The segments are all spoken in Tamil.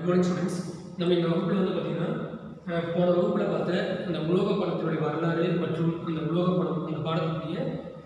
மார்னிங் ஸ்டூடெண்ட்ஸ் நம்ம இந்த வகுப்பில் வந்து பார்த்தீங்கன்னா அஹ், போன வகுப்பில் பார்த்த அந்த உலோக பணத்தினுடைய வரலாறு மற்றும் அந்த உலோக பணம் அந்த பாடத்துக்குரிய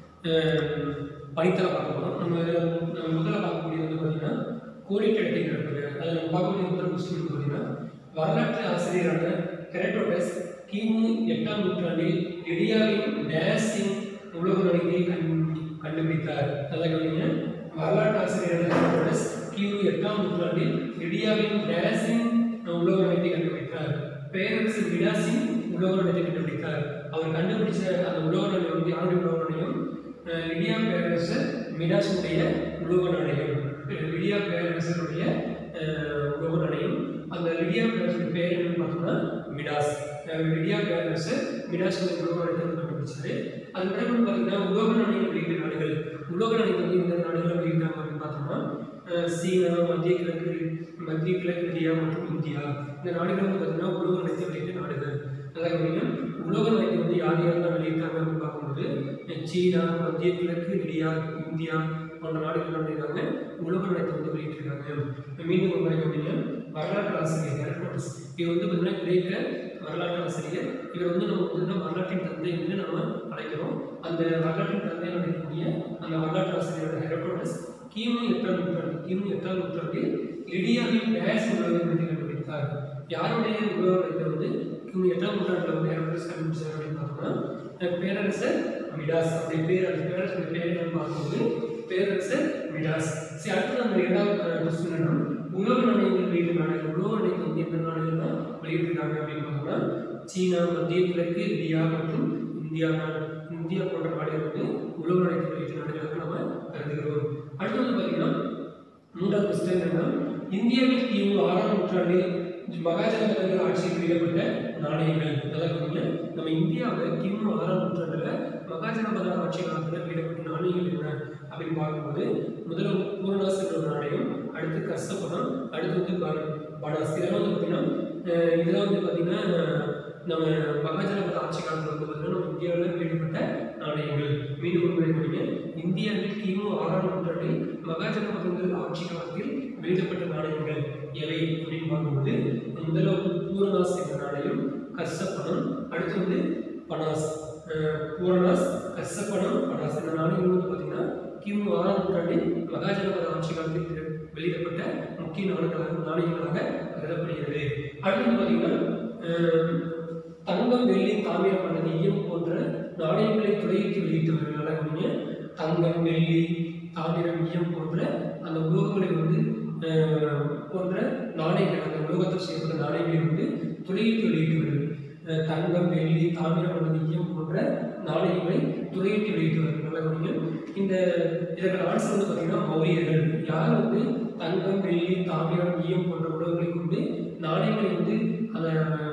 அஹ், படித்தலை பார்க்க போகிறோம் நம்ம நம்ம முதல்ல பார்க்கக்கூடியது வந்து பார்த்தீங்கன்னா கோடிட்டடத்தை நிரப்புக அதில் நம்ம பார்க்கக்கூடிய முதல் கொஸ்டின் வந்து பார்த்தீங்கன்னா வரலாற்று ஆசிரியரான ஹெரட்டோடஸ் கிமு எட்டாம் நூற்றாண்டில் லிடியாவின் டேஸின் உலோக நடிகை கண் கண்டுபிடித்தார் அதான் கவனிங்க வரலாற்று ஆசிரியரான ஹெரட்டோடஸ் கிமு எட்டாம் நூற்றாண்டில் லிடியாவின் டேஸின் உலோக நடிகை கண்டுபிடித்தார் பேரரசு விடாசின் உலோக நடிகை கண்டுபிடித்தார் அவர் கண்டுபிடிச்ச அந்த உலோக நாணயம் வந்து யாருடைய உலோக நாணயம் அஹ் லிடியா பேரரசர் மிடாஸுடைய உலோக நாணயம் அஹ் லிடியா பேரரசருடைய அஹ், உலோக நாணயம் அந்த லிடியா பேரரசர் பேர் என்னன்னு பார்த்தோம்னா மிடாஸ் அஹ் லிடியா பேரரசர் மிடாஸுடைய உலோக நாணயத்தை வந்து கண்டுபிடிச்சாரு அது பிறகு வந்து பார்த்தீங்கன்னா உலோக நாணயம் வெளியிட்ட நாடுகள் உலோக நாணயத்தை வந்து இந்த நாடுகள் வெளியிட்டாங்க அப்படின்னு பார்த்தோம்னா அஹ், சீனா மத்திய கிழக்கு மத்திய கிழக்கு இந்தியா மற்றும் இந்தியா இந்த நாடுகள் வந்து பார்த்தீங்கன்னா உலோக நாணயத்தை வெளியிட்ட நாடுகள் அதாவது பார்த்தீங்கன்னா உலோக நாணயத்தை வந்து யார் யாரெல்லாம் வெளியிட்டாங்க அப்படின்னு பார்க்கும்போது அஹ், சீனா மத்திய கிழக்கு இந்தியா இந்தியா போன்ற நாடுகள் என்ன பண்ணியிருக்காங்க உலோக நாணயத்தை வந்து வெளியிட்டிருக்காங்க மீண்டும் ஒரு முறை பார்த்தீங்கன்னா வரலாற்று ஆசிரியர் ஹெரடோட்டஸ் இவர் வந்து பார்த்தீங்கன்னா கிரேக்க வரலாற்று ஆசிரியர் இவர் வந்து நம்ம வந்து வரலாற்றின் தந்தை என்று நம்ம அழைக்கிறோம் அந்த வரலாற்றின் தந்தை அழைக்கக்கூடிய அந்த வரலாற்று ஆசிரியரோட ஹெரடோட்டஸ் கிமு எட்டாம் நூற்றாண்டு கிமு எட்டாம் நூற்றாண்டில் லிடியாவின் டேஷ் உலகத்தை கண்டுபிடித்தார் யாருடைய உலகத்தை வந்து கிமு எட்டாம் நூற்றாண்டில் வந்து ஹெரடோட்டஸ் கண்டுபிடிச்சார் அப்படின்னு பார்த்தோம்னா அஹ் பேரரசர் மிடாஸ் அப்படி பேர் அந்த பேரரசர் பேர் என்னன்னு பார்க்கும்போது பேரரசர் மிடாஸ் சரி அடுத்து நம்ம இரண்டாவது கொஸ்டின் என்ன உலக நாணயங்கள் வெளியிட்ட நாடுகள் உலக நாணயங்கள் வந்து எந்த நாடுகள் தான் வெளியிட்டிருக்காங்க அப்படின்னு பார்த்தோம்னா சீனா மத்திய கிழக்கு இந்தியா மற்றும் இந்தியா நாடு இந்தியா போன்ற நாடுகள் வந்து உலக நாணயத்தை வெளியிட்ட நாடுகளாக நம்ம கருதுகிறோம் அடுத்து வந்து பார்த்தீங்கன்னா மூன்றாவது கொஸ்டின் என்னன்னா இந்தியாவில் கிமு ஆறாம் நூற்றாண்டில் மகாஜனபதங்கள் ஆட்சியில் வெளியிடப்பட்ட நாணயங்கள் அதாவது பாத்தீங்கன்னா, நம்ம இந்தியாவில் கிமு ஆறாம் நூற்றாண்டில் மகாஜனபத ஆட்சி காலத்தில் வெளியிடப்பட்ட நாணயங்கள் என்ன அப்படின்னு பார்க்கும்போது முதல்ல வந்து பூர்ணாஸ் என்ற ஒரு நாணயம் அடுத்து கர்சபணம் அடுத்து வந்து ப- பனாஸ் இதெல்லாம் வந்து பார்த்தீங்கன்னா அஹ் இதெல்லாம் வந்து பார்த்தீங்கன்னா நம்ம மகாஜனபத ஆட்சி காலத்தில் வந்து பார்த்தீங்கன்னா நம்ம இந்தியாவில் வெளியிடப்பட்ட நாணயங்கள் மீண்டும் ஒரு முறை படிங்க இந்தியாவில் கிமு ஆறாம் நூற்றாண்டில் மகாஜனபதங்கள் ஆட்சி காலத்தில் வெளியிடப்பட்ட நாணயங்கள் எவை அப்படின்னு பார்க்கும்போது முதல்ல வந்து பூரணாஸ் என்ற நாணயம் கர்சப்பணம் அடுத்து வந்து பனாஸ் அஹ் பூரணாஸ் கர்சப்பணம் பனாஸ் இந்த நாணயங்கள் வந்து பார்த்தீங்கன்னா கிமு ஆறாம் நூற்றாண்டில் மகாஜனபத ஆட்சி காலத்தில் வெளியிடப்பட்ட முக்கிய நாடுகளாக நாணயங்களாக கருதப்படுகிறது அடுத்து வந்து பார்த்தீங்கன்னா அஹ் தங்கம் வெள்ளி தாமிரம் அல்லது ஈயம் போன்ற நாணயங்களை துளையிட்டு வெளியிட்டவர்கள் நல்லா கவனிங்க. தங்கம் வெள்ளி தாமிரம் ஈயம் போன்ற அந்த உலோகங்களை வந்து அஹ், போன்ற நாணயங்கள் அந்த உலோகத்தில் செய்யப்பட்ட நாணயங்களை வந்து துளையிட்டு வெளியிட்டவர்கள் அஹ், தங்கம் வெள்ளி தாமிரம் அல்லது ஈயம் போன்ற நாணயங்களை துளையிட்டு வெளியிட்டவர்கள் நல்லா கவனிங்க. இந்த இதற்கான ஆன்சர் வந்து பார்த்தீங்கன்னா மௌரியர்கள் யார் வந்து தங்கம் வெள்ளி தாமிரம் ஈயம் போன்ற உலோகங்களை கொண்டு நாணயங்களை வந்து அந்த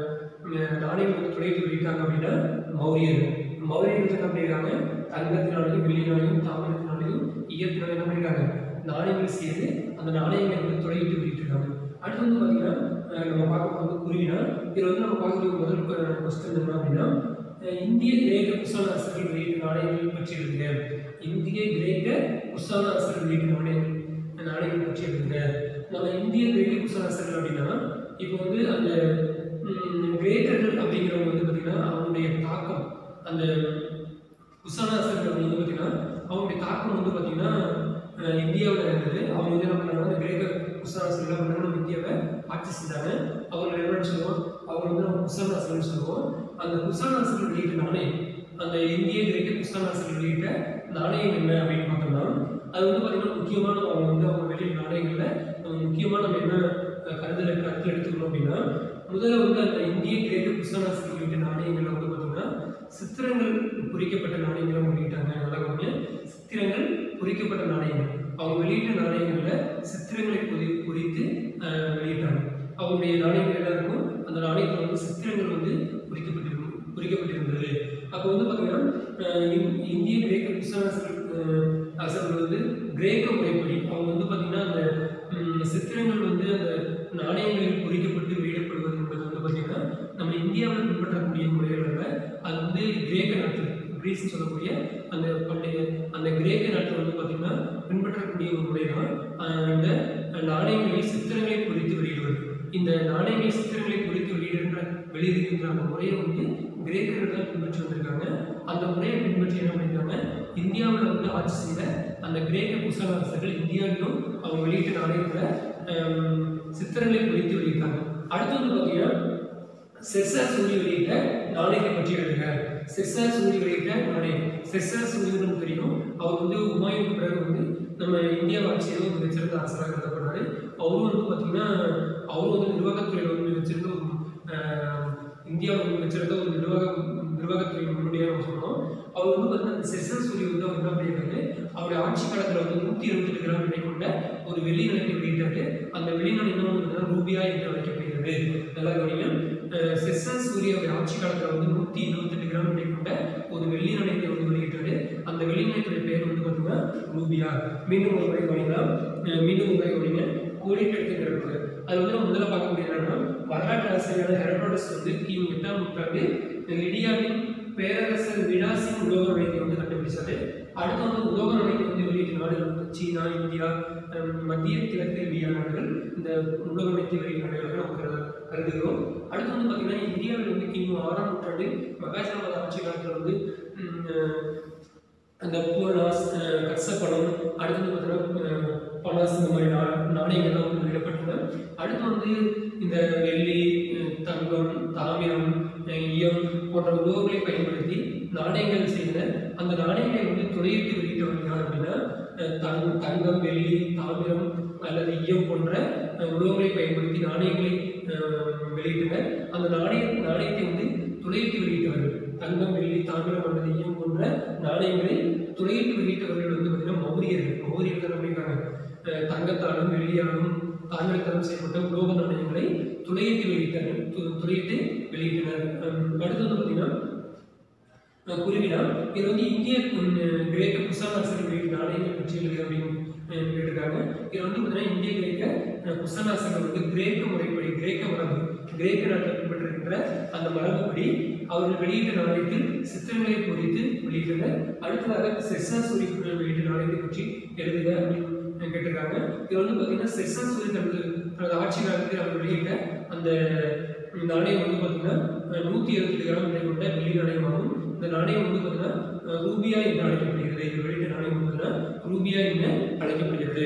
அஹ் நாணயம் வந்து துளைத்து வெளியிட்டாங்க அப்படின்னா மௌரியர்கள் மௌரியர்கள் என்ன பண்ணியிருக்காங்க தங்கத்தினாலையும் வெள்ளினாலையும் தாமிரத்தினாலையும் ஈயத்தினாலையும் என்ன பண்ணியிருக்காங்க நாணயங்கள் செய்து அந்த நாணயங்களை வந்து துளையிட்டு வெளியிட்டிருக்காங்க அடுத்து வந்து பார்த்தீங்கன்னா அஹ் நம்ம பார்க்க வந்து குருவினா இதில் வந்து நம்ம பார்க்கக்கூடிய முதல் கொஸ்டின் என்ன அப்படின்னா அஹ் இந்திய கிரேக்க குசான அரசர்கள் வெளியிட்ட நாணயங்கள் பற்றி எழுதுங்க இந்திய கிரேக்க குசான அரசர்கள் வெளியிட்ட நாணயங்கள் நாணயங்கள் பற்றி எழுதுங்க நம்ம இந்திய கிரேக்க குசான அரசர்கள் அப்படின்னா இப்போ வந்து அந்த ம், கிரேக்கர்கள் அப்படிங்கிறவங்க வந்து பார்த்தீங்கன்னா அவங்களுடைய தாக்கம் அந்த குசானாசர்கள் வந்து பார்த்தீங்கன்னா அவங்களுடைய தாக்கம் வந்து பார்த்தீங்கன்னா அஹ், இந்தியாவுல இருந்தது அவங்க வந்து என்ன பண்ணாங்க அந்த கிரேக்க குசானாசர்கள் என்ன பண்ணாங்க நம்ம இந்தியாவை ஆட்சி செஞ்சாங்க அவங்க என்ன சொல்லுவோம் அவங்க வந்து நம்ம குசானாசர்கள் சொல்லுவோம் அந்த குசானாசர்கள் வெளியிட்ட நாணயம் அந்த இந்திய கிரேக்க குசானாசர்கள் வெளியிட்ட நாணயம் என்ன அப்படின்னு பார்த்தோம்னா அது வந்து பார்த்தீங்கன்னா முக்கியமான அவங்க வந்து அவங்க வெளியிட்ட நாணயங்களில் நம்ம முக்கியமாக நம்ம என்ன அஹ், கருதல கருத்தில் எடுத்துக்கணும் அப்படின்னா முதல்ல வந்து அந்த இந்திய கிரேக்க புஸ்தகாசிரியர் வெளியிட்ட நாணயங்கள்ல வந்து பார்த்தோம்னா சித்திரங்கள் பொறிக்கப்பட்ட நாணயங்களை வெளியிட்டாங்க நல்லா கவனிங்க. சித்திரங்கள் பொறிக்கப்பட்ட நாணயங்கள் அவங்க வெளியிட்ட நாணயங்கள்ல சித்திரங்களை பொறி பொறித்து அஹ், வெளியிட்டாங்க அவங்களுடைய நாணயங்கள் என்ன இருக்கும் அந்த நாணயத்தில் வந்து சித்திரங்கள் வந்து பொறிக்கப்பட்டிருக்கும் பொறிக்கப்பட்டிருந்தது அப்போ வந்து பார்த்தீங்கன்னா அஹ், இந்- இந்திய கிரேக்க புஸ்தகாசிரியர் அரசர்கள் வந்து கிரேக்க முறைப்படி அவங்க வந்து பார்த்தீங்கன்னா அந்த ம், சித்திரங்கள் வந்து அந்த நாணயங்களில் பொறிக்கப்பட்டு வெளியிடப்படுவது என்பது வந்து பார்த்தீங்கன்னா நம்ம இந்தியாவில் பின்பற்றக்கூடிய முறைகள் அல்ல அது வந்து கிரேக்க நாட்டில் கிரீஸ்னு சொல்லக்கூடிய அந்த பண்டைய அந்த கிரேக்க நாட்டில் வந்து பார்த்தீங்கன்னா பின்பற்றக்கூடிய ஒரு முறை தான் இந்த நாணயங்களில் சித்திரங்களை பொறித்து வெளியிடுவது இந்த நாணயங்கள் சித்திரங்களை குறித்து வெளியிடுகின்ற வெளியிடுகின்ற அந்த முறையை வந்து கிரேக்கர்கள் தான் பின்பற்றி வந்திருக்காங்க அந்த முறையை பின்பற்றி என்ன பண்ணியிருக்காங்க இந்தியாவில் வந்து ஆட்சி செய்த அந்த கிரேக்க குசல அரசர்கள் இந்தியாவிலும் அவங்க வெளியிட்ட நாணயங்களை ஆம், சித்திரங்களை குறித்து வெளியிட்டாங்க அடுத்து வந்து பார்த்தீங்கன்னா செஸ்ஸர் சூரிய வெளியிட்ட நாணயத்தை பற்றி எழுதுங்க செஸ்ஸர் சூரிய வெளியிட்ட நாணயம் செஸ்ஸர் சூரியனும் தெரியும் அவர் வந்து உமாயூன் பிறகு வந்து நம்ம இந்தியா ஆட்சியில் ஒரு மிகச்சிறந்த அரசராக கருதப்படுறாரு அவரும் வந்து பார்த்தீங்கன்னா அவரும் வந்து நிர்வாகத்துறையில் வந்து மிகச்சிறந்த ஒரு ஆஹ், இந்தியாவில் வந்து மிகச்சிறந்த ஒரு நிர்வாக நிர்வாகத்துறை முன்னோடியாக நம்ம சொல்லணும் அவர் வந்து பார்த்தீங்கன்னா இந்த செஸ்ஸர் சூரிய வந்து அவர் என்ன பண்ணியிருக்காரு அவருடைய ஆட்சி காலத்தில் வந்து நூற்றி இருபத்தெட்டு கிராம் எடை கொண்ட ஒரு வெள்ளி நாணயத்தை வெளியிட்டாரு அந்த வெள்ளி நாணயம் என்ன வந்து ரூபியா என்று அழைக்கப்படுகிறது நல்லா கவனிங்க அஹ் செஸ்ஸர் சூரியாவுடைய ஆட்சி காலத்தில் வந்து நூற்றி இருபத்தெட்டு கிராம் எடை கொண்ட ஒரு வெள்ளி நாணயத்தை வந்து வெளியிட்டாரு அந்த வெள்ளி நாணயத்துடைய பேர் வந்து பார்த்தீங்கன்னா ரூபியா மீண்டும் ஒரு முறை கவனிக்கலாம் அஹ் மீண்டும் ஒரு முறை கவனிங்க கோடிட்டு இருக்கு அது வந்து நம்ம முதல்ல பார்க்க முடியாது என்னன்னா வரலாற்று ஆசிரியரான ஹெரோடோடஸ் வந்து கிமு எட்டாம் நூற்றாண்டு லிடியாவின் பேரரசர் விடாசின் உலோக நாணயத்தை வந்து கண்டுபிடிச்சாரு அடுத்து வந்து உலோக நாணயத்தை வந்து வெளியிட்ட நாடுகள் வந்து சீனா இந்தியா ஹம், மத்திய கிழக்கு இந்தியா நாடுகள் இந்த உலோக நாணயத்தை வெளியிட்ட நாடுகளாக நம்ம கருத கருதுகிறோம் அடுத்து வந்து பார்த்தீங்கன்னா இந்தியாவில் வந்து கிமு ஆறாம் நூற்றாண்டு மகாஜனபத ஆட்சி காலத்தில் வந்து ஹம், அஹ், அந்த பூர்ணாஸ் அஹ், கட்சப்படம் அடுத்து வந்து பார்த்தீங்கன்னா அஹ், பனாஸ் இந்த மாதிரி நா நாணயங்கள்லாம் வந்து வெளியிடப்பட்டன அடுத்து வந்து இந்த வெள்ளி அஹ், தங்கம் தாமிரம் அஹ், ஈயம் போன்ற உலோகங்களை பயன்படுத்தி நாணயங்கள் செய்தன அந்த நாணயங்களை வந்து துணையிட்டு வெளியிட்டவர்கள் யார் அப்படின்னா அஹ், தங் தங்கம் வெள்ளி தாமிரம் அல்லது ஈயம் போன்ற அஹ், உலோகங்களை பயன்படுத்தி நாணயங்களை அஹ், வெளியிட்டனர் அந்த நாணய நாணயத்தை வந்து துளையிட்டு வெளியிட்டவர்கள் தங்கம் வெள்ளி தாமிரம் அல்லது ஈயம் போன்ற நாணயங்களை துளையிட்டு வெளியிட்டவர்கள் வந்து பார்த்தீங்கன்னா மௌரியர்கள் மௌரியர்கள் அப்படிங்கிறாங்க அஹ் தங்கத்தாலும் வெள்ளியாலும் தாமிரத்தாலும் செய்யப்பட்ட உலோக நாணயங்களை துளையிட்டு வெளியிட்டனர் து- துளையிட்டு வெளியிட்டனர் அஹ் அடுத்து வந்து பார்த்தீங்கன்னா அஹ் குருவினா இது வந்து இந்திய உம், கிரேக்க குசான அரசர்கள் வெளியிட்ட நாணயங்கள் பற்றி எழுது அப்படின்னு அஹ் கேட்டிருக்காங்க இது வந்து பார்த்தீங்கன்னா இந்திய கிரேக்க அஹ், குசான அரசர்கள் வந்து கிரேக்க முறைப்படி கிரேக்க மரபு கிரேக்க நாட்டில் பின்பற்றுகின்ற அந்த மரபுப்படி அவர்கள் வெளியிட்ட நாணயத்தில் சித்திரங்களை பொறித்து வெளியிட்டனர் அடுத்ததாக செஸ்ஸா சூரியர்கள் வெளியிட்ட நாணயத்தை பற்றி எழுதுக அப்படின்னு கேட்டிருக்காங்க இது வந்து பார்த்தீங்கன்னா செஸ்ஸா சூரிய தனது தனது ஆட்சி காலத்தில் அவர் வெளியிட்ட அந்த நாணயம் வந்து பார்த்தீங்கன்னா நூற்றி இருபத்தி கிராம் எடை கொண்ட வெள்ளி நாணயமாகும் இந்த நாணயம் வந்து பார்த்தீங்கன்னா அஹ், ரூபியா என்று அழைக்கப்படுகிறது இது வெளியிட்ட நாணயம் வந்து பார்த்தீங்கன்னா ரூபியா என்று அழைக்கப்படுகிறது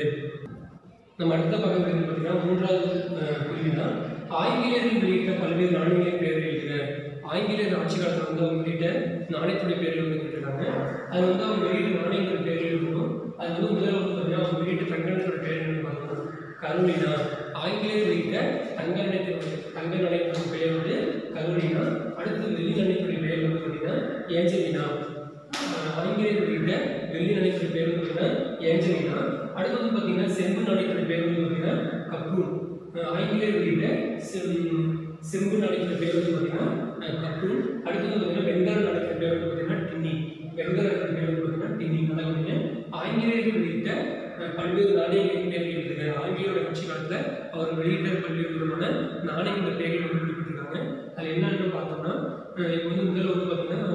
நம்ம அடுத்த பக்கம் வந்து பார்த்தீங்கன்னா மூன்றாவது அஹ், குருவினா ஆங்கிலேயர்கள் வெளியிட்ட பல்வேறு நாணயங்களின் பெயர் எழுதுக ஆங்கிலேயர் ஆட்சி காலத்தில் வந்து அவங்க வெளியிட்ட நாணயத்துடைய பேர்கள் வந்து கேட்டிருக்காங்க அது வந்து அவங்க வெளியிட்ட நாணயங்கள் பேர் எழுதணும் அது வந்து முதல்ல வந்து பார்த்தீங்கன்னா அவங்க வெளியிட்ட தங்கத்தோட பேர் என்னன்னு பார்த்தோம்னா கருணினா ஆங்கிலேயர் வெளியிட்ட தங்க நாணயத்தினுடைய தங்க நாணயத்தின் பெயர் வந்து கருணினா அடுத்து வெள்ளி நாணயத்துடைய பெயர் வந்து பார்த்தீங்கன்னா ஏஞ்சலினா ஆஹ் ஆங்கிலேயர் வெளியிட்ட வெள்ளி நாணயத்துடைய பேர் வந்து பார்த்தீங்கன்னா ஏஞ்சலினா அடுத்து வந்து பார்த்தீங்கன்னா செம்பு நாணயத்துடைய பேர் வந்து பார்த்தீங்கன்னா கப்ரூன் ஆஹ் ஆங்கிலேயர் வெளியிட்ட செம் செம்பு நாணயத்துடைய பேர் வந்து பார்த்தீங்கன்னா ஆஹ் கப்ரூன் அடுத்து வந்து பார்த்தீங்கன்னா வெண்கல நாணயத்துடைய பேர் வந்து பார்த்தீங்கன்னா டின்னி வெண்கல நாணயத்துடைய பேர் வந்து பார்த்தீங்கன்னா டின்னி நல்லா கவனிங்க. ஆங்கிலேயர்கள் வெளியிட்ட அஹ், பல்வேறு நாணயங்களின் பேர்கள் எழுதுக ஆங்கிலேயோட ஆட்சி காலத்தில் அவர் வெளியிட்ட பல்வேறு விதமான நாணயங்கள பேர்கள் வந்து குறிப்பிட்டிருக்காங்க அது என்னன்னு பார்த்தோம்னா அஹ், இப்போ வந்து முதல்ல வந்து பார்த்தீங்கன்னா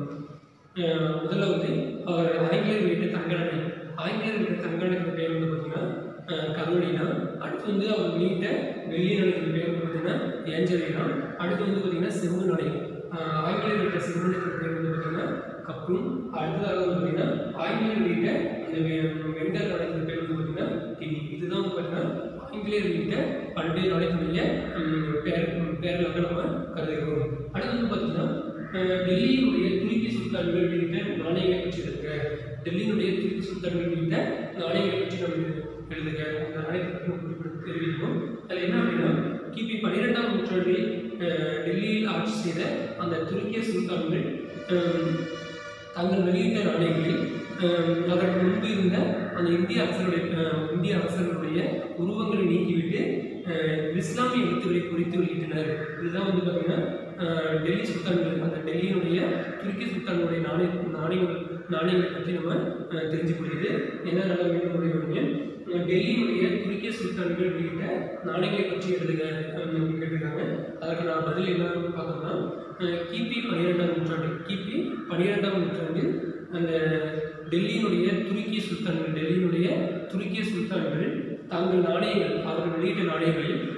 அஹ், முதல்ல வந்து அவர் ஆங்கிலேயர் வெளியிட்ட தங்க நாணயம் ஆங்கிலேயர் வெளியிட்ட தங்க நாணயத்தின் பேர் வந்து பார்த்தீங்கன்னா அஹ், கருணினா அடுத்து வந்து அவர் வெளியிட்ட வெள்ளி நாணயத்தின் பேர் வந்து பார்த்தீங்கன்னா ஏஞ்சலினா அடுத்து வந்து பார்த்தீங்கன்னா செம்பு நாணயம் அஹ், ஆங்கிலேயர் வெளியிட்ட செம்பு நாணயத்தின் பேர் வந்து பார்த்தீங்கன்னா கப்பும் அடுத்ததாக வந்து பார்த்தீங்கன்னா ஆங்கிலேயர் வெளியிட்ட அந்த வெ- வெண்கல நாணயத்தின் பேர் வந்து பார்த்தீங்கன்னா கிண்ணி இதுதான் வந்து பார்த்தீங்கன்னா ஆங்கிலேயர் வெளியிட்ட பல்வேறு நாணயத்தினுடைய ம், பேர் ம், பேர்களாக நம்ம கருதுகிறோம் அடுத்து வந்து பார்த்தீங்கன்னா அஹ், டெல்லியினுடைய துருக்கி சுல்தான்கள் வெளியிட்ட நாணயங்களை பற்றி எழுதுக டெல்லியினுடைய துருக்கி சுல்தான்கள் வெளியிட்ட நாணயங்களை பற்றி நம்ம எழுதுக அந்த நாணயத்தை பற்றி நம்ம குறிப்பிட்டு தெரிவிக்கணும் அதில் என்ன அப்படின்னா கிபி பன்னிரெண்டாம் நூற்றாண்டில் அஹ், டெல்லியில் ஆட்சி செய்த அந்த துருக்கிய சுல்தான்கள் அஹ், தங்கள் வெளியிட்ட நாணயங்களில் அஹ், அதற்கு முன்பு இருந்த அந்த இந்திய அரசருடைய அஹ், இந்திய அரசர்களுடைய உருவங்களை நீக்கிவிட்டு அஹ், இஸ்லாமிய எழுத்துக்களை குறித்து வெளியிட்டனர் இதுதான் வந்து பார்த்தீங்கன்னா அஹ், டெல்லி சுல்தான்கள் அந்த டெல்லியினுடைய துருக்கி சுல்தானுடைய நாணய நாணயங்கள் நாணயங்களை பற்றி நம்ம அஹ், தெரிஞ்சு கொள்கிறது என்ன நல்ல மீண்டும் முறை வருங்க டெல்லியினுடைய துருக்கிய சுல்தான்கள் வெளியிட்ட நாணயங்களை பற்றி எழுதுக அப்படின்னு கேட்டிருக்காங்க அதற்கு நான் பதில் என்னன்னு பார்த்தோம்னா அஹ், கிபி பன்னிரெண்டாம் நூற்றாண்டு கிபி பன்னிரெண்டாம் நூற்றாண்டு அந்த டெல்லியினுடைய துருக்கிய சுல்தான்கள் டெல்லியினுடைய துருக்கிய சுல்தான்கள் தங்கள் நாணயங்கள் அவர்கள் வெளியிட்ட நாணயங்களில் தங்கள்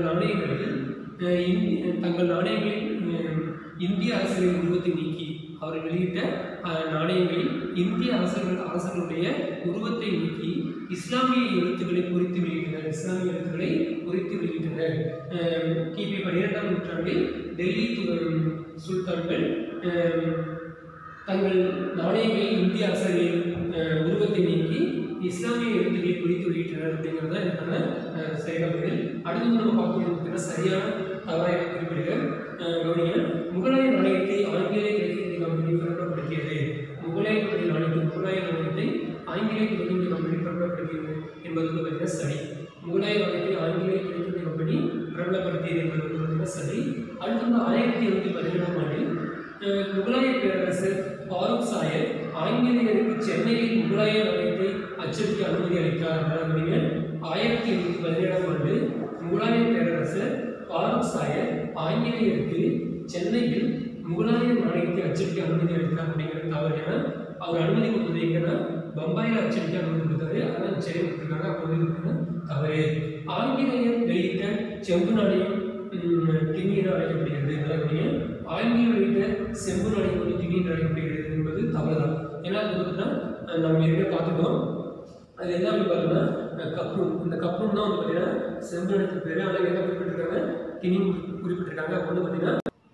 நாணயங்களில் அஹ், இந்தி- தங்கள் நாணயங்களில் அஹ், இந்திய அரசுகளின் உருவத்தை நீக்கி அவர்கள் வெளியிட்ட அஹ், நாணயங்களில் இந்திய அரசர்கள் அரசர்களுடைய உருவத்தை நீக்கி இஸ்லாமிய எழுத்துக்களை பொறித்து வெளியிட்டனர் இஸ்லாமிய எழுத்துக்களை பொறித்து வெளியிட்டனர் அஹ், கிபி பன்னிரெண்டாம் நூற்றாண்டில் டெல்லி து- சுல்தான்கள் அஹ், தங்கள் நாணயங்களில் இந்திய அரசர்களின் அஹ், உருவத்தை நீக்கி இஸ்லாமிய எழுத்துக்களை குறித்து வெளியிட்டனர் அப்படிங்கிறது தான் எனக்கான அஹ், சரியான பதில் அடுத்து வந்து நம்ம பார்க்க வேண்டியது சரியான தவறாக குறிப்பிடுக அஹ், கவனிங்க முகலாய நாணயத்தை ஆங்கிலேய கிழக்கிந்திய கம்பெனி பிரபலப்படுத்தியது முகலாய நாணயத்தை முகலாய நாணயத்தை ஆங்கிலேய கிழக்கிந்திய கம்பெனி பிரபலப்படுத்தியது என்பது வந்து பார்த்தீங்கன்னா சரி முகலாய நாணயத்தை ஆங்கிலேய கிழக்கிந்திய கம்பெனி பிரபலப்படுத்தியது என்பது வந்து பார்த்தீங்கன்னா சரி அடுத்து வந்து ஆயிரத்தி எழுநூத்தி பதினேழாம் ஆண்டில் அஹ், முகலாய பேரரசர் ஃபாரூக் சாயர் ஆங்கிலேயருக்கு சென்னையில் முகலாய நாணயத்தை அச்சடிக்க அனுமதி அளித்தார் அப்படிங்க ஆயிரத்தி எண்ணூற்றி பதினேழாம் ஆண்டு முகலாய பேரரசர் ஃபாரூக் சாயர் ஆங்கிலேயருக்கு சென்னையில் முகலாய நாணயத்தை அச்சடிக்க அனுமதி அளித்தார் அப்படிங்கிறது தவறு ஏன்னா அவர் அனுமதி கொடுத்தது எங்கன்னா பம்பாயில் அச்சடிக்க அனுமதி கொடுத்தாரு அதனால் சென்னை கொடுத்துருக்காங்க அப்போ வந்து பார்த்தீங்கன்னா தவறு ஆங்கிலேயர் வெளியிட்ட செம்பு நாணயம் ம், திணி என அழைக்கப்படுகிறது அதாவது ஆங்கிலேயர் வெளியிட்ட செம்பு நாணயம் வந்து திணி என்று அழைக்கப்படுகிறது என்பது தவறுதான் ஏன்னா அது வந்து பார்த்தீங்கன்னா அஹ், நம்ம ஏற்கனவே பார்த்துட்டோம் அது என்ன அப்படி பார்த்தீங்கன்னா அஹ், கப்ரூன் இந்த கப்ரூன் தான் வந்து பார்த்தீங்கன்னா செம்பு நாணயத்துக்கு பேர் ஆனால் என்ன குறிப்பிட்டிருக்காங்க திணி குறிப்பிட்டிருக்காங்க அப்போ வந்து பார்த்தீங்கன்னா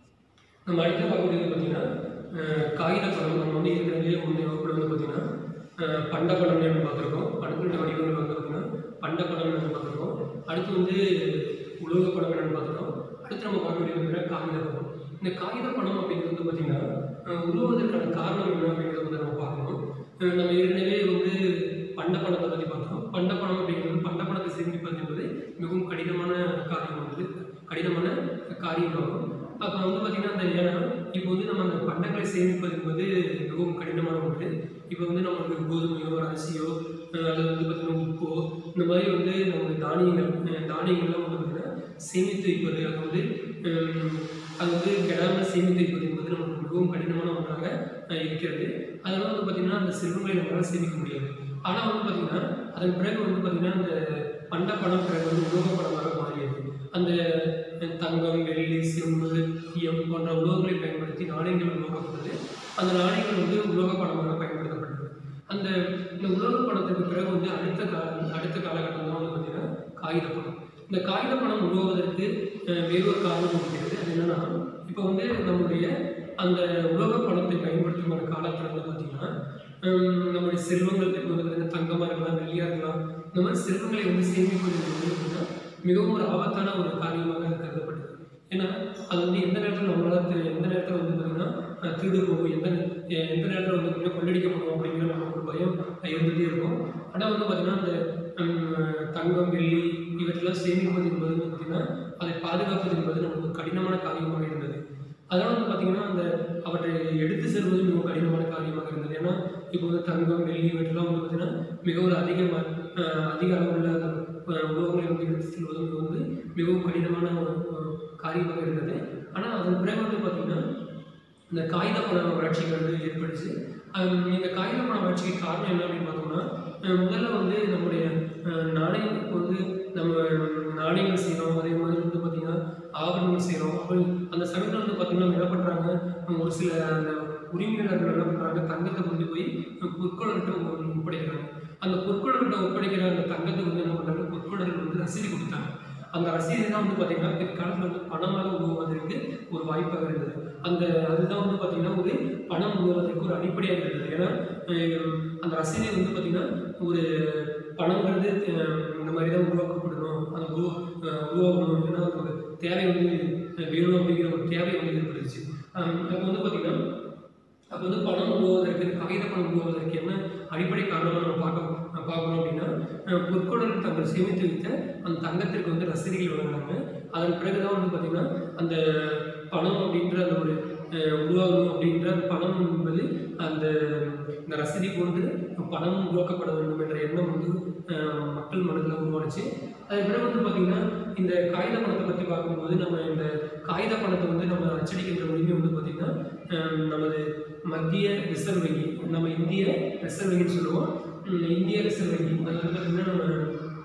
நம்ம அடுத்து பார்க்கக்கூடியது பார்த்தீங்கன்னா அஹ், காகித படம் நம்ம வந்து ஏற்கனவே முந்தைய வகுப்புல வந்து பார்த்தீங்கன்னா அஹ், பண்ட படம்னு பார்த்துருக்கோம் படத்தினுடைய வடிவங்கள் வந்து பார்த்தீங்கன்னா பண்ட படம் பார்த்துருக்கோம் அடுத்து வந்து உலோக படம் என்னன்னு பார்த்துருக்கோம் அடுத்து நம்ம பார்க்க வேண்டியது பார்த்தீங்கன்னா காகித படம் இந்த காகித படம் அப்படிங்கிறது வந்து பார்த்தீங்கன்னா அஹ், உருவாவதற்கான காரணம் என்ன அப்படிங்கிறத வந்து நம்ம பார்க்கணும் அஹ், நம்ம ஏற்கனவே வந்து பண்ட பணத்தை பற்றி பார்த்தோம் பண்ட பணம் அப்படிங்கிறது பண்ட பணத்தை சேமிப்பது என்பது மிகவும் கடினமான காரியம் வந்து கடினமான காரியமாகும் அப்போ வந்து பார்த்திங்கன்னா அந்த ஏன்னா இப்போ வந்து நம்ம அந்த பண்டங்களை சேமிப்பது என்பது மிகவும் கடினமான ஒன்று இப்போ வந்து நம்மளுக்கு கோதுமையோ அரிசியோ அஹ் அல்லது வந்து பார்த்திங்கன்னா உப்போ இந்த மாதிரி வந்து நம்மளுக்கு தானியங்கள் அஹ் தானியங்கள்லாம் வந்து பார்த்திங்கன்னா சேமித்து வைப்பது அது வந்து ஹம், அது வந்து கெடாமல் சேமித்து வைப்பது என்பது நமக்கு மிகவும் கடினமான ஒன்றாக அஹ், இருக்கிறது அதனால் வந்து பார்த்திங்கன்னா அந்த செல்வங்களை நம்மளால் சேமிக்க முடியாது ஆனால் வந்து பார்த்திங்கன்னா அதன் பிறகு வந்து பார்த்திங்கன்னா அந்த பண்ட பணம் பிறகு வந்து உலோக பணமாக மாறியது அந்த அஹ், தங்கம் வெள்ளி செம்பு ஈயம் போன்ற உலோகங்களை பயன்படுத்தி நாணயங்கள் உருவாக்கப்பட்டது அந்த நாணயங்கள் வந்து உலோக பணமாக பயன்படுத்தப்பட்டது அந்த இந்த உலோக பணத்துக்கு பிறகு வந்து அடுத்த கால அடுத்த காலகட்டம் தான் வந்து பார்த்திங்கன்னா காகித பணம் இந்த காகித பணம் உருவாவதற்கு அஹ், வேறொரு காரணம் இருக்கிறது அது என்னன்னா இப்போ வந்து நம்முடைய அந்த உலோக பணத்தை பயன்படுத்தும் அந்த காலத்தில் வந்து பார்த்திங்கன்னா ஹம், நம்முடைய செல்வங்கள் இப்போ வந்து பார்த்தீங்கன்னா தங்கமாக இருக்கலாம் வெள்ளியாக இருக்கலாம் இந்த மாதிரி செல்வங்களை வந்து சேமிப்பது என்பது வந்து பார்த்தீங்கன்னா மிகவும் ஒரு ஆபத்தான ஒரு காரியமாக அது கருதப்பட்டது ஏன்னா அது வந்து எந்த நேரத்தில் நம்மளால் தெ- எந்த நேரத்தில் வந்து பார்த்திங்கன்னா அஹ், திருடு போகும் எந்த எ- எந்த நேரத்தில் வந்து பார்த்தீங்கன்னா கொள்ளடிக்கப்படும் அப்படிங்கிற நமக்கு ஒரு பயம் இருந்துகிட்டே இருக்கும் ஆனால் வந்து பார்த்திங்கன்னா அந்த ஹம், தங்கம் வெள்ளி இவற்றெல்லாம் சேமிப்பது என்பது வந்து பார்த்திங்கன்னா அதை பாதுகாப்பது என்பது நமக்கு ஒரு கடினமான காரியமாக இருந்தது அதனால் வந்து பார்த்திங்கன்னா அந்த அவற்றை எடுத்து செல்வது மிகவும் கடினமான காரியமாக இருந்தது ஏன்னா இப்போ வந்து தங்கம் வெள்ளி இவற்றெல்லாம் வந்து பார்த்திங்கன்னா மிக ஒரு அதிக ம- அஹ் அதிக அளவுள்ள அந்த, அஹ், உலோகங்களை வந்து எடுத்து செல்வது வந்து மிகவும் கடினமான ஒரு ஒரு காரியமாக இருந்தது ஆனால் அதன் பிறகு வந்து பார்த்திங்கன்னா இந்த காகித பண வளர்ச்சிங்கிறது ஏற்பட்டுச்சு ஹம், இந்த காகித பண வளர்ச்சிக்கு காரணம் என்ன அப்படின்னு பார்த்தோம்னா அஹ், முதல்ல வந்து நம்முடைய அஹ், நாணயம் இப்போ வந்து நம்ம நாணயங்கள் செய்கிறோம் அதே மாதிரி வந்து பார்த்திங்கன்னா ஆபரணங்கள் செய்கிறோம் அப்போ அந்த சமயத்தில் வந்து பார்த்திங்கன்னா என்ன பண்ணுறாங்க ஒரு சில அந்த உரிமையாளர்கள் என்ன பண்ணுறாங்க தங்கத்தை கொண்டு போய் பொற்கொள்ளர்கிட்ட ஒப்படைக்கிறாங்க அந்த பொற்கொள்ளர்கிட்ட ஒப்படைக்கிற அந்த தங்கத்துக்கு வந்து என்ன பண்ணுறாங்க பொற்கொள்ளர்கள் வந்து ரசீது கொடுத்தாங்க அந்த ரசீது தான் வந்து பார்த்திங்கன்னா பிற்காலத்தில் வந்து பணமாக உருவாவதற்கு ஒரு வாய்ப்பாக இருந்தது அந்த அதுதான் வந்து பார்த்திங்கன்னா ஒரு பணம் உருவாவதற்கு ஒரு அடிப்படையாக இருந்தது ஏன்னா அஹ், அந்த ரசீதை வந்து பார்த்திங்கன்னா ஒரு பணங்கிறது அஹ், இந்த மாதிரி தான் உருவாக்கப்படணும் அந்த உருவ அஹ், உருவாகணும் ஏன்னா அது ஒரு தேவை வந்து அஹ், வேணும் அப்படிங்கிற ஒரு தேவை வந்து ஏற்பட்டுச்சு அப்போ வந்து பார்த்திங்கன்னா அப்போ வந்து பணம் உருவாவதற்கு காகித பணம் உருவாவதற்கு என்ன அடிப்படை காரணமாக நம்ம பார்க்க பார்க்கணும் அப்படின்னா அஹ், பொற்கொடர்கள் தங்கள் சேமித்து வைத்த அந்த தங்கத்திற்கு வந்து ரசீதுகள் வழங்குறாங்க அதன் பிறகு தான் வந்து பார்த்திங்கன்னா அந்த பணம் அப்படின்ற அந்த ஒரு அஹ், உருவாகணும் அப்படின்ற அந்த பணம் என்பது அந்த இந்த ரசீதி கொண்டு பணம் உருவாக்கப்பட வேண்டும் என்ற எண்ணம் வந்து அஹ், மக்கள் மனதில் உருவானுச்சு அதன் பிறகு வந்து பார்த்திங்கன்னா இந்த காகித பணத்தை பற்றி பார்க்கும்போது நம்ம இந்த காகித பணத்தை வந்து நம்ம அச்சடிக்கின்ற உரிமை வந்து பார்த்திங்கன்னா அஹ், நமது மத்திய ரிசர்வ் வங்கி நம்ம இந்திய ரிசர்வ் வங்கின்னு சொல்லுவோம் உம், இந்திய ரிசர்வ் வங்கி அது வந்து பார்த்திங்கன்னா நம்ம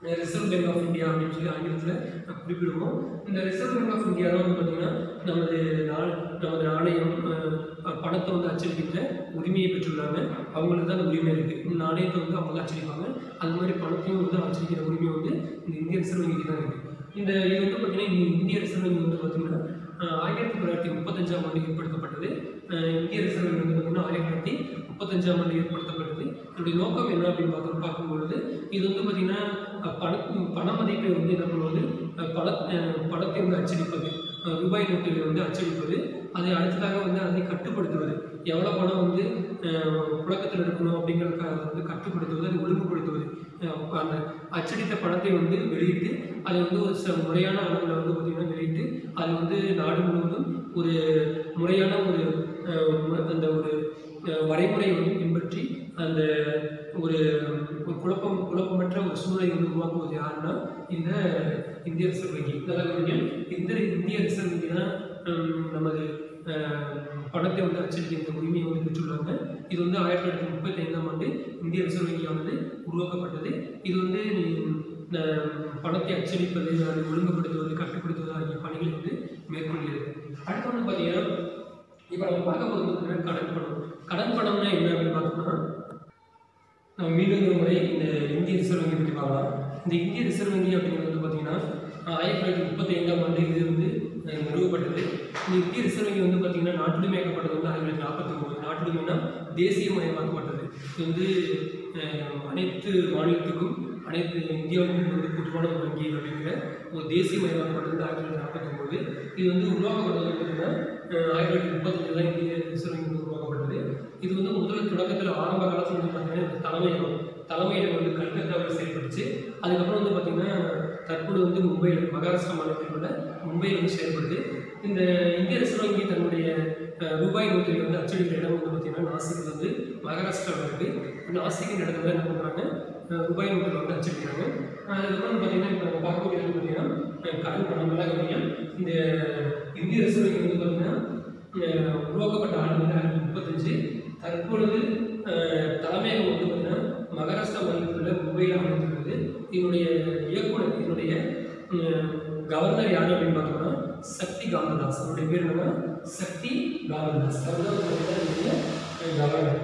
ரிசர்வ் பேங்க் ஆஃப் இந்தியா அப்படின்னு சொல்லி ஆங்கிலத்தில் குறிப்பிடுவோம் இந்த ரிசர்வ் பேங்க் ஆஃப் இந்தியா தான் வந்து பார்த்திங்கன்னா நமது நாள் நமது நாணயம் அஹ், பணத்தை வந்து அச்சடிக்கின்ற உரிமையை பெற்றுள்ளாங்க அவங்களுக்கு தான் அந்த உரிமை இருக்குது நாணயத்தை வந்து அவங்க தான் அச்சடிப்பாங்க அது மாதிரி பணத்தையும் வந்து அச்சடிக்கிற உரிமை வந்து இந்த இந்திய ரிசர்வ் வங்கிக்கு தான் இருக்குது இந்த இது வந்து பார்த்திங்கன்னா இந்த இந்திய ரிசர்வ் வங்கி வந்து பார்த்திங்கன்னா அஹ், ஆயிரத்தி தொள்ளாயிரத்தி முப்பத்தஞ்சாம் ஆண்டு ஏற்படுத்தப்பட்டது அஹ், இந்திய ரிசர்வ் வங்கி வந்து பார்த்திங்கன்னா ஆயிரத்தி தொள்ளாயிரத்தி முப்பத்தஞ்சாம் ஆண்டு ஏற்படுத்தப்பட்டது இதனுடைய நோக்கம் என்ன அப்படின்னு பார்த்து பார்க்கும்பொழுது இது வந்து பார்த்திங்கன்னா அஹ், பண பண மதிப்பை வந்து என்ன பண்ணுவது அஹ், பண அஹ், பணத்தை வந்து அச்சடிப்பது அஹ், ரூபாய் நோட்டுகளை வந்து அச்சடிப்பது அதை அடுத்ததாக வந்து அதை கட்டுப்படுத்துவது எவ்வளோ பணம் வந்து அஹ், புழக்கத்தில் இருக்கணும் அப்படிங்கிறதுக்காக அதை வந்து கட்டுப்படுத்துவது அதை ஒழுங்குபடுத்துவது அஹ், அந்த அச்சடித்த பணத்தை வந்து வெளியிட்டு அதை வந்து ஒரு ச முறையான அளவில் வந்து பார்த்திங்கன்னா வெளியிட்டு அதை வந்து நாடு முழுவதும் ஒரு முறையான ஒரு அஹ், மு- அந்த ஒரு அஹ், வரைமுறையை வந்து பின்பற்றி அந்த ஒரு ஒரு குழப்பம் குழப்பமற்ற ஒரு சூழலை வந்து உருவாக்குவது யாருன்னா இந்த இந்திய ரிசர்வ் வங்கி நல்லா கவனிங்க. இந்த இந்திய ரிசர்வ் வங்கி தான் ஹம், நமது அஹ், பணத்தை வந்து அச்சடிக்கின்ற உரிமையை வந்து பெற்றுள்ளாங்க இது வந்து ஆயிரத்தி தொள்ளாயிரத்தி முப்பத்தி ஐந்தாம் ஆண்டு இந்திய ரிசர்வ் வங்கியானது உருவாக்கப்பட்டது இது வந்து அஹ், பணத்தை அச்சடிப்பது அதை ஒழுங்குபடுத்துவது கட்டுப்படுத்துவது ஆகிய பணிகளை வந்து மேற்கொள்கிறது அடுத்து வந்து பார்த்தீங்கன்னா இப்போ நம்ம பார்க்க போகிறது வந்து கடன் பணம் கடன் பணம்னா என்ன அப்படின்னு பார்த்தோம்னா நம்ம மீண்டும் ஒரு முறை இந்த இந்திய ரிசர்வ் வங்கி பற்றி பார்க்கலாம் இந்த இந்திய ரிசர்வ் வங்கி அப்படிங்கிறது வந்து பார்த்தீங்கன்னா ஆஹ், ஆயிரத்தி தொள்ளாயிரத்தி முப்பத்தி ஐந்தாம் ஆண்டு இது வந்து அஹ், நிறுவப்பட்டது இந்த இந்திய ரிசர்வ் வங்கி வந்து பார்த்தீங்கன்னா நாட்டுடைமையாக்கப்பட்டது வந்து ஆயிரத்தி தொள்ளாயிரத்தி நாற்பத்தி ஒம்பது நாட்டுடைமைனா தேசியமயமாக்கப்பட்டது இது வந்து அஹ், அனைத்து மாநிலத்துக்கும் அனைத்து இந்தியாவுக்கும் வந்து பொதுவான ஒரு வங்கி அப்படிங்கிற ஒரு தேசியமயமாக்கப்பட்டது வந்து ஆயிரத்தி தொள்ளாயிரத்தி நாற்பத்தி ஒம்பது இது வந்து உருவாக்கப்பட்டது வந்து பார்த்தீங்கன்னா அஹ், ஆயிரத்தி தொள்ளாயிரத்தி முப்பத்தஞ்சில் தான் இந்திய ரிசர்வ் வங்கி வந்து உருவாக்கப்பட்டது இது வந்து முதல் தொடக்கத்தில் ஆரம்ப காலத்தில் வந்து பார்த்தீங்கன்னா இந்த தலைமையகம் தலைமையிடம் வந்து கல்கத்தாவில் செயல்பட்டுச்சு அதுக்கப்புறம் வந்து பார்த்தீங்கன்னா தற்போது வந்து மும்பையில் மகாராஷ்டிரா மாநிலத்தில் உள்ள மும்பையில் வந்து செயல்படுது இந்த இந்திய ரிசர்வ் வங்கி தன்னுடைய அஹ், ரூபாய் நோட்டுகள் வந்து அச்சடிக்கிற இடம் வந்து பார்த்தீங்கன்னா நாசிக் வந்து மகாராஷ்டிராவில் இருக்குது நாசிக் இடத்துல என்ன பண்ணுறாங்க ரூபாய் நோட்டுகள் வந்து அச்சடிக்கிறாங்க அஹ், அதுக்கப்புறம் பார்த்தீங்கன்னா இப்போ நம்ம பார்க்கக்கூடியது வந்து பார்த்தீங்கன்னா அஹ், கடன் பணம் நல்லா கவனிங்க. இந்த இந்திய ரிசர்வ் வங்கி வந்து பார்த்தீங்கன்னா அஹ், உருவாக்கப்பட்ட ஆண்டு வந்து ஆயிரத்தி முப்பத்தஞ்சு தற்பொழுது அஹ், தலைமையகம் வந்து பார்த்தீங்கன்னா மகாராஷ்டிரா மாநிலத்தில் உள்ள மும்பையில் அமைந்துள்ளது இதனுடைய இயக்குனர் இதனுடைய அஹ், கவர்னர் யார் அப்படின்னு பார்த்தோம்னா சக்தி காந்ததாஸ் அவருடைய பேர் என்னன்னா சக்தி காந்ததாஸ் அவர் தான் வந்து பார்த்தீங்கன்னா இதனுடைய, அஹ், கவர்னர்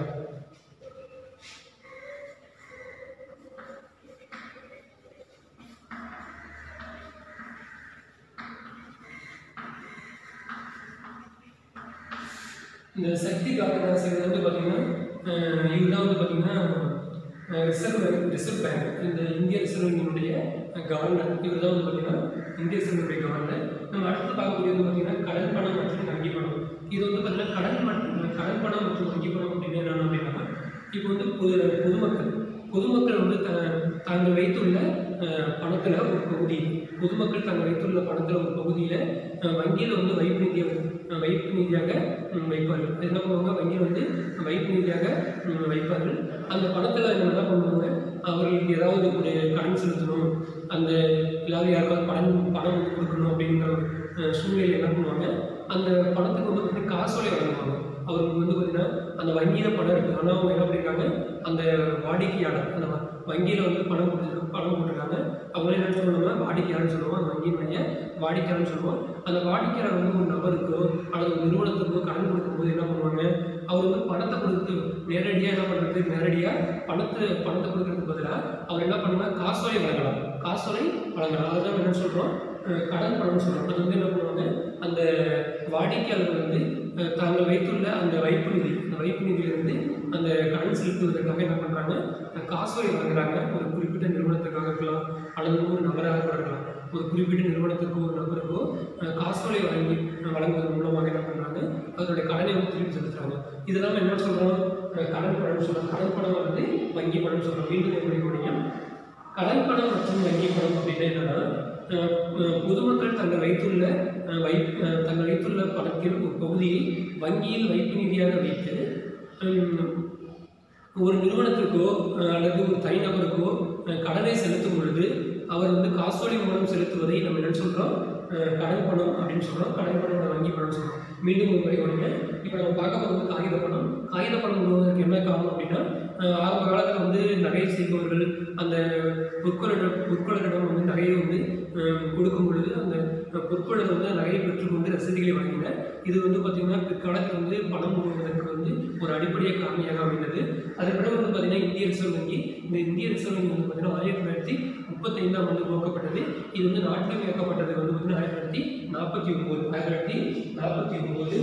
இந்த சக்தி காந்ததாஸ் இது வந்து பார்த்தீங்கன்னா இவர் தான் வந்து பார்த்தீங்கன்னா ரிசர்வ் ரிசர்வ் பேங்க் இந்த இந்திய ரிசர்வ் வங்கியினுடைய கவர்னர் இவர் தான் வந்து பார்த்தீங்கன்னா இந்திய ரிசர்வ் வங்கியுடைய கவர்னர் நம்ம அடுத்து பார்க்கக்கூடியது பார்த்தீங்கன்னா கடன் பணம் மற்றும் வங்கி பணம் இது வந்து பார்த்தீங்கன்னா கடன் மற்றும் கடன் பணம் மற்றும் வங்கி பணம் அப்படின்னு என்ன அப்படின்னா இப்போ வந்து பொது பொதுமக்கள் பொதுமக்கள் வந்து த தாங்கள் வைத்துள்ள பணத்தில் ஒரு பகுதி பொதுமக்கள் தாங்கள் வைத்துள்ள பணத்தில் ஒரு பகுதியில் வங்கியில் வந்து வைப்பு நிதியை அஹ், வைப்பு நிதியாக ம், வைப்பார்கள் அது என்ன பண்ணுவாங்க வங்கியில் வந்து வைப்பு நிதியாக ம், வைப்பார்கள் அந்த பணத்தில் என்ன பண்ணுவாங்க அவர்களுக்கு ஏதாவது ஒரு கடன் செலுத்தணும் அந்த இல்லாத யாருக்காவது பணம் பணம் வந்து கொடுக்கணும் அப்படிங்கிற ஒரு அஹ், சூழ்நிலை என்ன பண்ணுவாங்க அந்த பணத்துக்கு வந்து பார்த்தீங்கன்னா காசோலை வழங்குவாங்க அவருக்கு வந்து பார்த்தீங்கன்னா அந்த வங்கியில் பணம் இருக்குது ஆனால் அவங்க என்ன பண்ணியிருக்காங்க அந்த வாடிக்கையாளர் அந்த வ- வங்கியில் வந்து பணம் கொடுத்து பணம் போட்டிருக்காங்க அவங்க என்ன சொல்லணும்னா வாடிக்கையாளர்னு சொல்லுவோம் அந்த வங்கியினுடைய வாடிக்கையாளர்னு சொல்லுவோம் அந்த வாடிக்கையாளர் வந்து ஒரு நபருக்கோ அல்லது ஒரு நிறுவனத்துக்கோ கடன் கொடுக்கும்போது என்ன பண்ணுவாங்க அவர் வந்து பணத்தை கொடுத்து நேரடியாக என்ன பண்ணுறது நேரடியாக பணத்தை பணத்தை கொடுக்கறதுக்கு பதிலாக அவர் என்ன பண்ணலாம் காசோலை வழங்கலாம் காசோலை வழங்கலாம் அதுதான் என்ன சொல்கிறோம் கடன் பணம்னு சொல்கிறோம் அது வந்து என்ன பண்ணுவாங்க அந்த வாடிக்கையாளர் வந்து அஹ், தாங்கள் வைத்துள்ள அந்த வைப்பு நிதி அந்த வைப்பு நிதியிலிருந்து அந்த கடன் செலுத்துவதற்காக என்ன பண்ணுறாங்க காசோலை வழங்குறாங்க ஒரு குறிப்பிட்ட நிறுவனத்துக்காக இருக்கலாம் அல்லது ஒரு நபராக கூட இருக்கலாம் ஒரு குறிப்பிட்ட நிறுவனத்துக்கோ ஒரு நபருக்கோ அஹ், காசோலை வழங்கி அஹ், வழங்குவதன் மூலமாக என்ன பண்ணுறாங்க அதனுடைய கடனை வந்து திருப்பி செலுத்துறாங்க இதெல்லாம் என்ன சொல்கிறோம் கடன் பணம் சொல்கிறோம் கடன் பணம் வந்து வங்கி பணம் சொல்கிறோம் மீண்டும் எப்படி முடியும் கடன் பணம் மற்றும் வங்கி பணம் அப்படின்னா என்னன்னா அஹ், அஹ், பொதுமக்கள் தங்கள் வைத்துள்ள அஹ், வை அஹ், தங்கள் வைத்துள்ள பணத்தில் ஒரு பகுதியை வங்கியில் வைப்பு நிதியாக வைத்து ஹம், ஒரு நிறுவனத்திற்கோ அஹ், அல்லது ஒரு தனிநபருக்கோ அஹ், கடனை செலுத்தும் பொழுது அவர் வந்து காசோலை மூலம் செலுத்துவதை நம்ம என்ன சொல்கிறோம் கடன் பணம் அப்படின்னு சொல்கிறோம் கடன் பணம் வங்கி பணம் சொல்கிறோம் மீண்டும் ஒரு முறை வருங்க இப்போ நம்ம பார்க்க போகிறது காகித பணம் காகித பணம் உருவாவதற்கு என்ன காரணம் அப்படின்னா அஹ் ஆரம்ப காலத்தில் வந்து நகை செய்பவர்கள் அந்த பொற்கொள்ளரிடம் பொற்கொள்ளரிடம் வந்து நகையை வந்து அஹ், கொடுக்கும் பொழுது அந்த பொற்கொள்ளர் வந்து நகையை பெற்றுக்கொண்டு ரசீதுகளை வழங்கினர் இது வந்து பார்த்திங்கன்னா பிற்காலத்தில் வந்து பணம் கொடுப்பதற்கு வந்து ஒரு அடிப்படைய காரணியாக அமைந்தது அதுக்கப்புறம் வந்து பார்த்திங்கன்னா இந்திய ரிசர்வ் வங்கி இந்த இந்திய ரிசர்வ் வங்கி வந்து பார்த்திங்கன்னா ஆயிரத்தி தொள்ளாயிரத்தி முப்பத்தைந்தாம் ஆண்டு துவக்கப்பட்டது இது வந்து நாட்டில் இயக்கப்பட்டது வந்து பார்த்திங்கன்னா ஆயிரத்தி தொள்ளாயிரத்தி நாற்பத்தி ஒம்பது ஆயிரத்தி தொள்ளாயிரத்தி நாற்பத்தி ஒம்பது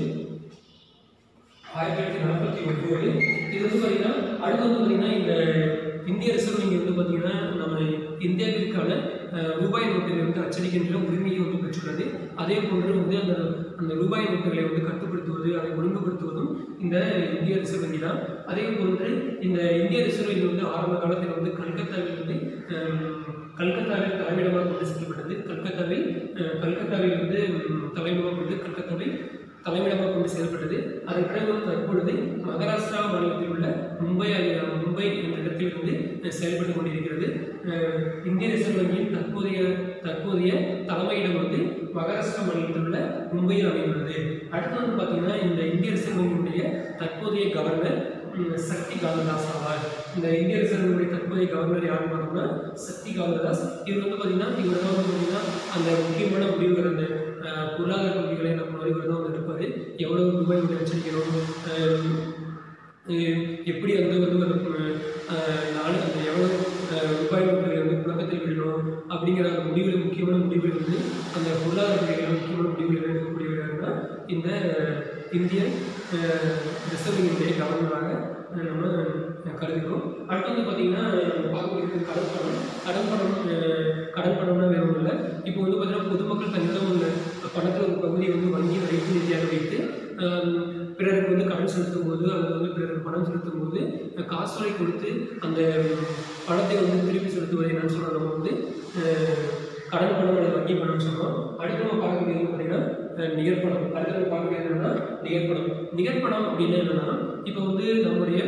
ஆயிரத்தி தொள்ளாயிரத்தி நாற்பத்தி ஒன்பது இது வந்து பார்த்தீங்கன்னா அடுத்து வந்து பார்த்தீங்கன்னா இந்த இந்திய ரிசர்வ் வங்கி வந்து பார்த்தீங்கன்னா நம்ம இந்தியாவிற்கான அஹ், ரூபாய் நோட்டுகளை வந்து அச்சடிக்கின்ற உரிமையை வந்து பெற்றுள்ளது அதே போன்று வந்து அந்த அந்த ரூபாய் நோட்டுகளை வந்து கட்டுப்படுத்துவது அதை ஒழுங்குபடுத்துவதும் இந்த இந்திய ரிசர்வ் வங்கி தான் அதே போன்று இந்த இந்திய ரிசர்வ் வங்கி வந்து ஆரம்ப காலத்தில் வந்து கல்கத்தாவில் வந்து அஹ், கல்கத்தாவில் தலைமையிடமாக கொண்டு செல்லப்பட்டது கல்கத்தாவில் அஹ், கல்கத்தாவில் வந்து உம், தலைமையிடமாக கொண்டு கல்கத்தாவில் தலைமையிடமாக கொண்டு செயல்பட்டது அதன் பிறகு வந்து தற்பொழுது மகாராஷ்டிரா மாநிலத்தில் உள்ள மும்பை ஆகிய- மும்பை என்ற இடத்தில் வந்து அஹ், செயல்பட்டு கொண்டிருக்கிறது அஹ், இந்திய ரிசர்வ் வங்கியின் தற்போதைய தற்போதைய தலைமையிடம் வந்து மகாராஷ்டிரா மாநிலத்தில் உள்ள மும்பையில் அமைந்துள்ளது அடுத்து வந்து பார்த்தீங்கன்னா இந்த இந்திய ரிசர்வ் வங்கியினுடைய தற்போதைய கவர்னர் ம், சக்தி காந்ததாஸ் ஆவார் இந்த இந்திய ரிசர்வ் வங்கியுடைய தற்போதைய கவர்னர் யாருன்னு பார்த்தோம்னா சக்தி காந்ததாஸ் இவர் வந்து பார்த்தீங்கன்னா இவர் தான் வந்து பார்த்தீங்கன்னா அந்த முக்கியமான முடிவுகள் அந்த அஹ், பொருளாதார கொள்கைகளை நம்ம இவர் தான் வந்து எடுப்பார் எவ்வளோ ரூபாய் வந்து வச்சிருக்கிறோம் அஹ், அஹ், எப்படி வந்து வந்து ஒரு அஹ், நாலு அந்த எவ்வளோ அஹ், ரூபாய் நோட்டுகளை வந்து புழக்கத்தில் விடணும் அப்படிங்கிற அந்த முடிவுகள் முக்கியமான முடிவுகள் வந்து அந்த பொருளாதார கொள்கைகளை முக்கியமான முடிவுகள் எடுக்கக்கூடியவர்கள்னா இந்த இந்திய அஹ், ரிசர்வ் வங்கியுடைய கவர்னராக அஹ், நம்ம கருதுகிறோம் அடுத்து வந்து பார்த்தீங்கன்னா நம்ம பார்க்கக்கூடியது கடன் பணம் கடன் பணம் அஹ், கடன் பணம்னா வேற ஒன்றும் இல்லை இப்போ வந்து பார்த்தீங்கன்னா பொதுமக்கள் தன்னிடம் உள்ள பணத்தில் ஒரு பகுதியை வந்து வங்கியில் வைப்பு நிதியாக வைத்து அஹ், பிறருக்கு வந்து கடன் செலுத்தும் போது அல்லது வந்து பிறருக்கு பணம் செலுத்தும் போது அஹ், காசோலை கொடுத்து அந்த பணத்தை வந்து திருப்பி செலுத்துவதை என்னன்னு சொல்கிறோம் நம்ம வந்து அஹ், கடன் பணம் அல்லது வங்கி பணம்னு சொல்கிறோம் அடுத்து நம்ம பார்க்கக்கூடியது பார்த்தீங்கன்னா அஹ், நிகர்பணம் அடுத்து நம்ம பார்க்கக்கூடியது என்னன்னா நிகர்பணம் நிகர்பணம் அப்படின்னு என்னன்னா இப்போ வந்து நம்மளுடைய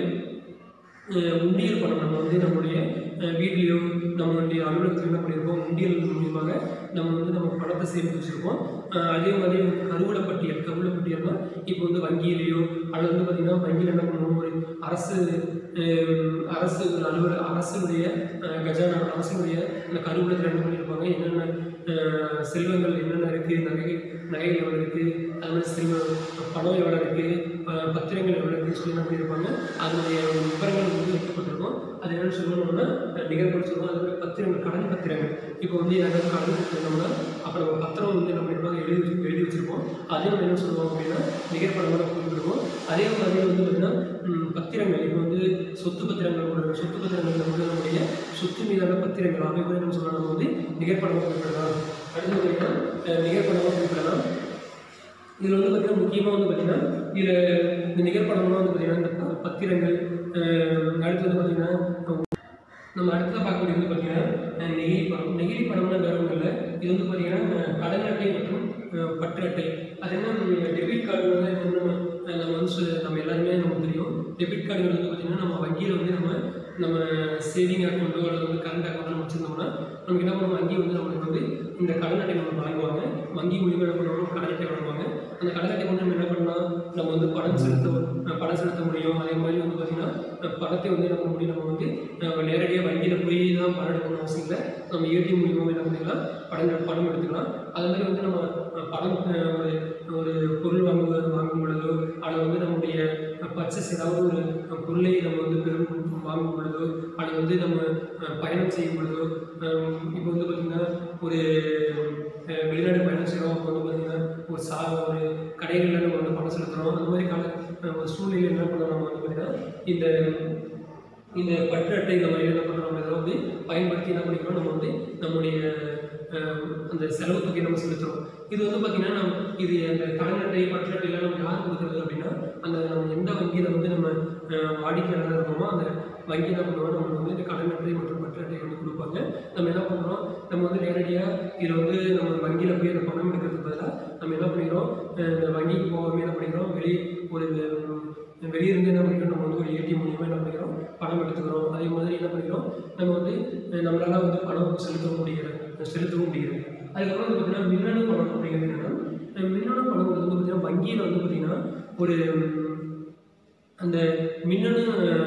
அஹ் உண்டியல் பணம் நம்ம வந்து நம்மளுடைய அஹ், வீட்லேயோ நம்மளுடைய அலுவலகத்தில் என்ன பண்ணியிருக்கோம் உண்டியல் மூலியமாக நம்ம வந்து நம்ம பணத்தை சேமித்து வச்சுருக்கோம் அஹ், அதே மாதிரி வந்து கருவூல பட்டியல் கருவூல பட்டியல்னா இப்போ வந்து வங்கியிலேயோ அல்லது வந்து பார்த்திங்கன்னா வங்கியில் என்ன பண்ணுவோம் ஒரு அரசு அஹ், அரசு ஒரு அலுவலக அரசுடைய அஹ், கஜானா அரசுடைய அந்த கருவூலத்தில் என்ன பண்ணியிருப்பாங்க என்னென்ன அஹ், செல்வங்கள் என்னென்ன இருக்குது நகை நகைகள் எவ்வளோ இருக்குது அது மாதிரி செல்வம் பணம் எவ்வளோ இருக்குது பத்திரங்கள் எவ்வளோ இருக்குன்னு சொல்லி என்ன பண்ணியிருப்பாங்க அதனுடைய விவரங்கள் வந்து வைக்கப்பட்டிருக்கும் அது என்னன்னு சொல்லணும்னா நிகழ்வு சொல்லுவோம் அது மாதிரி பத்திரங்கள் கடன் பத்திரங்கள் இப்போ வந்து யாராவது கடன் கொடுத்துருந்தோம்னா அப்போ நம்ம பத்திரம் வந்து என்ன பண்ணிருப்பாங்க எழுதி வச்சு- எழுதி வச்சிருப்போம் அதே நம்ம என்ன சொல்லுவோம் அப்படின்னா நிகழ்படமாக குறிப்பிடுவோம் அதே மாதிரி வந்து பார்த்தீங்கன்னா ம், பத்திரங்கள் இப்போ வந்து சொத்து பத்திரங்கள் கூட இருக்கு. சொத்து பத்திரங்கள் வந்து நம்முடைய சொத்து மீதான பத்திரங்கள் அவை கூட நம்ம சொல்லலாம் நம்ம வந்து நிகழ்படமாக குறிப்பிடலாம் அடுத்து பார்த்தீங்கன்னா அஹ், நிகழ்படமாக குறிப்பிடலாம் இதில் வந்து பார்த்தீங்கன்னா முக்கியமாக வந்து பார்த்தீங்கன்னா இதில் இந்த நிகழ்படம்லாம் வந்து பார்த்தீங்கன்னா இந்த ப- பத்திரங்கள் அஹ், அடுத்து வந்து பார்த்தீங்கன்னா நம்ம அடுத்ததாக பார்க்கக்கூடியது வந்து பார்த்தீங்கன்னா அஹ், நெகிழி படம் நெகிழி படம்னா வேற ஒன்றும் இல்லை இது வந்து பார்த்தீங்கன்னா அஹ், கடன் அட்டை மற்றும் அஹ், பற்று அட்டை அது என்ன டெபிட் கார்டு வந்து இப்போ நம்ம அஹ், நம்ம வந்து சொ- நம்ம எல்லாருமே நமக்கு தெரியும் டெபிட் கார்டுகள் வந்து பார்த்தீங்கன்னா நம்ம வங்கியில் வந்து நம்ம நம்ம சேவிங் அக்கௌண்ட்டோ அல்லது வந்து கரண்ட் அக்கௌண்ட்டோ நம்ம வச்சுருந்தோம்னா நமக்கு என்ன பண்ணுவோம் வங்கி வந்து நம்மளுக்கு வந்து இந்த கடன் அட்டை நம்ம வழங்குவாங்க வங்கி மூலியமாக என்ன பண்ணுவாங்க கடன் அட்டை வழங்குவாங்க அந்த கடன் அட்டை கொண்டு நம்ம என்ன பண்ணலாம் நம்ம வந்து பணம் செலுத்த அஹ் பணம் செலுத்த முடியும் அதே மாதிரி வந்து பார்த்திங்கன்னா அஹ் பணத்தை வந்து என்ன பண்ண முடியும் நம்ம வந்து அஹ் நேரடியாக வங்கியில் போய் தான் பணம் எடுக்கணும் அவசியம் இல்லை நம்ம ஏடிஎம் மூலியமாக என்ன பண்ணிக்கலாம் பணம் பணம் எடுத்துக்கலாம் அது மாதிரி வந்து நம்ம அஹ் பணம் அஹ் ஒரு ஒரு பொருள் வாங்குவது வாங்கும் பொழுதோ அல்லது வந்து நம்முடைய பர்ச்சேஸ் ஏதாவது ஒரு அஹ் பொருளை நம்ம வந்து பெரும் வாங்கும் பொழுதோ அல்லது வந்து நம்ம அஹ் பயணம் செய்யும் பொழுதோ அஹ் இப்போ வந்து பார்த்திங்கன்னா ஒரு அஹ் வெளிநாடு பயணம் செய்கிறோம் அப்போ வந்து பார்த்திங்கன்னா ஒரு சா ஒரு கடைகளில் நம்ம வந்து பணம் செலுத்துகிறோம் அந்த மாதிரி கால அஹ் ஒரு சூழ்நிலை என்ன பண்ணலாம் நம்ம வந்து பார்த்திங்கன்னா இந்த இந்த பற்று அட்டை இந்த மாதிரி என்ன பண்ணுறோம் நம்ம இதை வந்து பயன்படுத்தி என்ன பண்ணிக்கிறோம் நம்ம வந்து நம்முடைய அஹ், அந்த செலவு தொகை நம்ம செலுத்துகிறோம் இது வந்து பார்த்திங்கன்னா நம்ம இது அந்த கடன் அட்டை பற்று அட்டையெல்லாம் நம்ம யார் கொடுக்குறது அப்படின்னா அந்த நம்ம எந்த வங்கியில் வந்து நம்ம அஹ், வாடிக்கையாளராக இருக்கோமோ அந்த வங்கி என்ன பண்ணுவோம் நம்மளுக்கு வந்து இந்த கடன் அட்டை மற்றும் பற்று அட்டை வந்து கொடுப்பாங்க நம்ம என்ன பண்ணுறோம் நம்ம வந்து நேரடியாக இதில் வந்து நம்ம வங்கியில் போய் அந்த பணம் எடுக்கிறதுக்கு பதிலாக நம்ம என்ன பண்ணிக்கிறோம் அஹ், இந்த வங்கிக்கு போகாமல் என்ன பண்ணிக்கிறோம் வெளியே ஒரு உம், வெளியே இருந்து என்ன பண்ணிக்கிறோம் நம்ம வந்து ஒரு ஏடிஎம் மூலியமாக என்ன பண்ணிக்கிறோம் பணம் எடுத்துக்கிறோம் அதே மாதிரி என்ன பண்ணிக்கிறோம் நம்ம வந்து அஹ், நம்மளால வந்து பணம் செலுத்தவும் முடிகிறது செலுத்தவும் முடிகிறது அதுக்கப்புறம் வந்து பார்த்தீங்கன்னா மின்னணு பணம் அப்படிங்கிறது என்னன்னா அஹ், மின்னணு பணம் வந்து பார்த்தீங்கன்னா வங்கியில் வந்து பார்த்தீங்கன்னா ஒரு உம், அந்த மின்னணு அஹ்,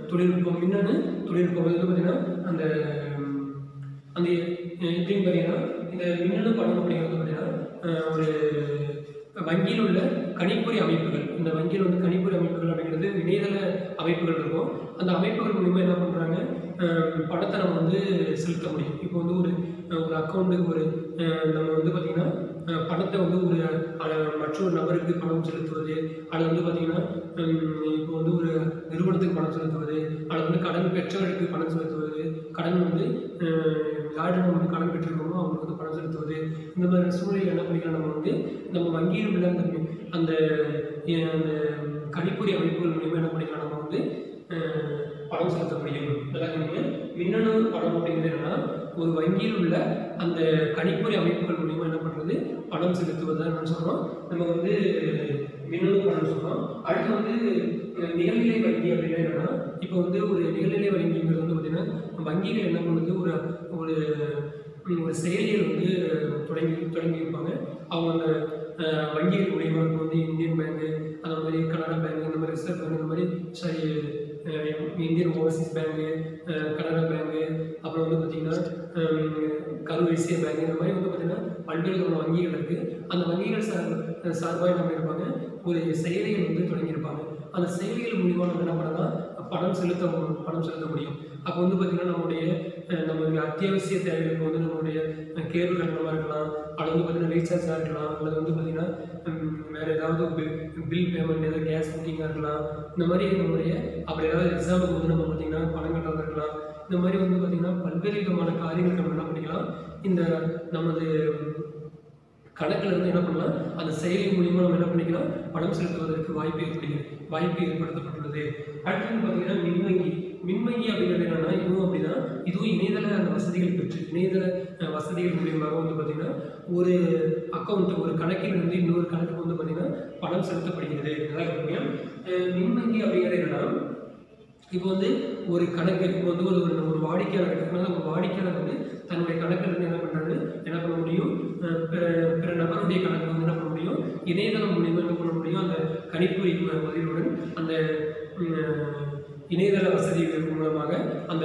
தொழில்நுட்பம் மின்னணு தொழில்நுட்பம் வந்து பார்த்திங்கன்னா அந்த ம், அந்த அஹ், எப்படின்னு பார்த்தீங்கன்னா இந்த மின்னணு பணம் அப்படிங்கிறது பார்த்தீங்கன்னா அஹ், ஒரு வங்கியில் உள்ள கணிப்பொறி அமைப்புகள் இந்த வங்கியில் வந்து கணிப்பொறி அமைப்புகள் அப்படிங்கிறது இணையதள அமைப்புகள் இருக்கும் அந்த அமைப்புகள் மூலிமா என்ன பண்ணுறாங்க பணத்தை நம்ம வந்து செலுத்த முடியும் இப்போ வந்து ஒரு அஹ், ஒரு அக்கௌண்ட்டுக்கு ஒரு அஹ், நம்ம வந்து பார்த்திங்கன்னா அஹ், பணத்தை வந்து ஒரு அஹ், மற்றொரு நபருக்கு பணம் செலுத்துவது அல்லது வந்து பார்த்திங்கன்னா இப்போ வந்து ஒரு நிறுவனத்துக்கு பணம் செலுத்துவது அல்லது வந்து கடன் பெற்றவருக்கு பணம் செலுத்துவது கடன் வந்து அஹ், யாரிடம் வந்து கடன் பெற்றிருக்கோமோ அவங்களுக்கு வந்து பணம் செலுத்துவது இந்த மாதிரி சூழ்நிலை என்ன பண்ணிக்கலாம் நம்ம வந்து நம்ம வங்கியில் உள்ள அந்த அந்த அஹ், அந்த கணிப்பொறி அமைப்புகள் மூலியமாக என்ன பண்ணிக்கலாம் நம்ம வந்து அஹ், பணம் செலுத்த முடியும் நல்லா கவனிங்க. மின்னணு பணம் அப்படிங்கிறது என்னன்னா ஒரு வங்கியில் உள்ள அந்த கணிப்பொறி அமைப்புகள் மூலியமா என்ன பண்றது பணம் செலுத்துவது தான் சொல்றோம் நம்ம வந்து மின்னணு பணம் சொல்றோம் அடுத்து வந்து அஹ், நிகழ்நிலை வங்கி அப்படின்னா என்னன்னா இப்போ வந்து ஒரு நிகழ்நிலை வங்கிங்கிறது வந்து பார்த்தீங்கன்னா வங்கிகள் என்ன பண்ணுது ஒரு ஒரு ம், ஒரு செயலிகள் வந்து தொடங்கி தொடங்கி வைப்பாங்க அவங்க அந்த அஹ், வங்கிகள் மூலியமா இப்போ வந்து இந்தியன் பேங்கு அந்த மாதிரி கனரா பேங்க் இந்த மாதிரி ரிசர்வ் பேங்க் இந்த மாதிரி சாரி அஹ், இந்தியன் ஓவர்சீஸ் பேங்கு அஹ், கனரா பேங்கு அப்புறம் வந்து பார்த்திங்கன்னா கரூர் ஐசிஐ பேங்க் இந்த மாதிரி வந்து பார்த்திங்கன்னா பல்வேறு விதமான வங்கிகள் இருக்குது அந்த வங்கிகள் சார் சார்பாக என்ன பண்ணியிருப்பாங்க ஒரு செயலிகள் வந்து தொடங்கியிருப்பாங்க அந்த செயலிகள் மூலிமா நம்ம என்ன பண்ணலாம் பணம் செலுத்த மு- பணம் செலுத்த முடியும் அப்போ வந்து பார்த்திங்கன்னா நம்முடைய அஹ், நம்மளுடைய அத்தியாவசிய தேவைகளுக்கு வந்து நம்மளுடைய அஹ், கேபிள் கட்டணமாக இருக்கலாம் அல்லது வந்து பார்த்திங்கன்னா ரீசார்ஜாக இருக்கலாம் அல்லது வந்து பார்த்திங்கன்னா ம், வேறு ஏதாவது பில் பில் பேமெண்ட் ஏதாவது கேஸ் புக்கிங்காக இருக்கலாம் இந்த மாதிரி நம்மளுடைய அப்புறம் ஏதாவது எக்ஸாமுக்கு வந்து நம்ம பார்த்திங்கன்னா பணம் கட்டுறதா இருக்கலாம் இந்த மாதிரி வந்து பார்த்திங்கன்னா பல்வேறு விதமான காரியங்கள் நம்ம என்ன பண்ணிக்கலாம் இந்த நமது கணக்கில் இருந்து என்ன பண்ணலாம் அந்த செயலி மூலியமா நம்ம என்ன பண்ணிக்கலாம் பணம் செலுத்துவதற்கு வாய்ப்பு ஏற்படுகிறது வாய்ப்பு ஏற்படுத்தப்பட்டுள்ளது அடுத்து வந்து பார்த்தீங்கன்னா மின்வங்கி மின்வங்கி அப்படிங்கிறது என்னன்னா இதுவும் அப்படிதான் இதுவும் இணையதள அந்த வசதிகள் பெற்று இணையதள அஹ், வசதிகள் மூலியமாக வந்து பார்த்தீங்கன்னா ஒரு அக்கௌண்ட் ஒரு கணக்கில் இருந்து இன்னொரு கணக்குக்கு வந்து பார்த்தீங்கன்னா பணம் செலுத்தப்படுகிறது நல்லா இருக்குங்க அஹ், மின்வங்கி அப்படிங்கிறது என்னன்னா இப்போ வந்து ஒரு கணக்கு இப்போ வந்து ஒரு ஒரு- ஒரு வாடிக்கையாளர் இருக்கிறதுனால ஒரு வாடிக்கையாளர் வந்து தன்னுடைய கணக்கில் இருந்து என்ன பண்ணுறாரு என்ன பண்ண முடியும் அஹ் பிற பிற நபருடைய கணக்கு வந்து என்ன பண்ண முடியும் இணையதளம் மூலியமாக என்ன பண்ண முடியும் அந்த கணிப்பொறி மு- உதவியுடன் அந்த உம், இணையதள வசதிகள் மூலமாக அந்த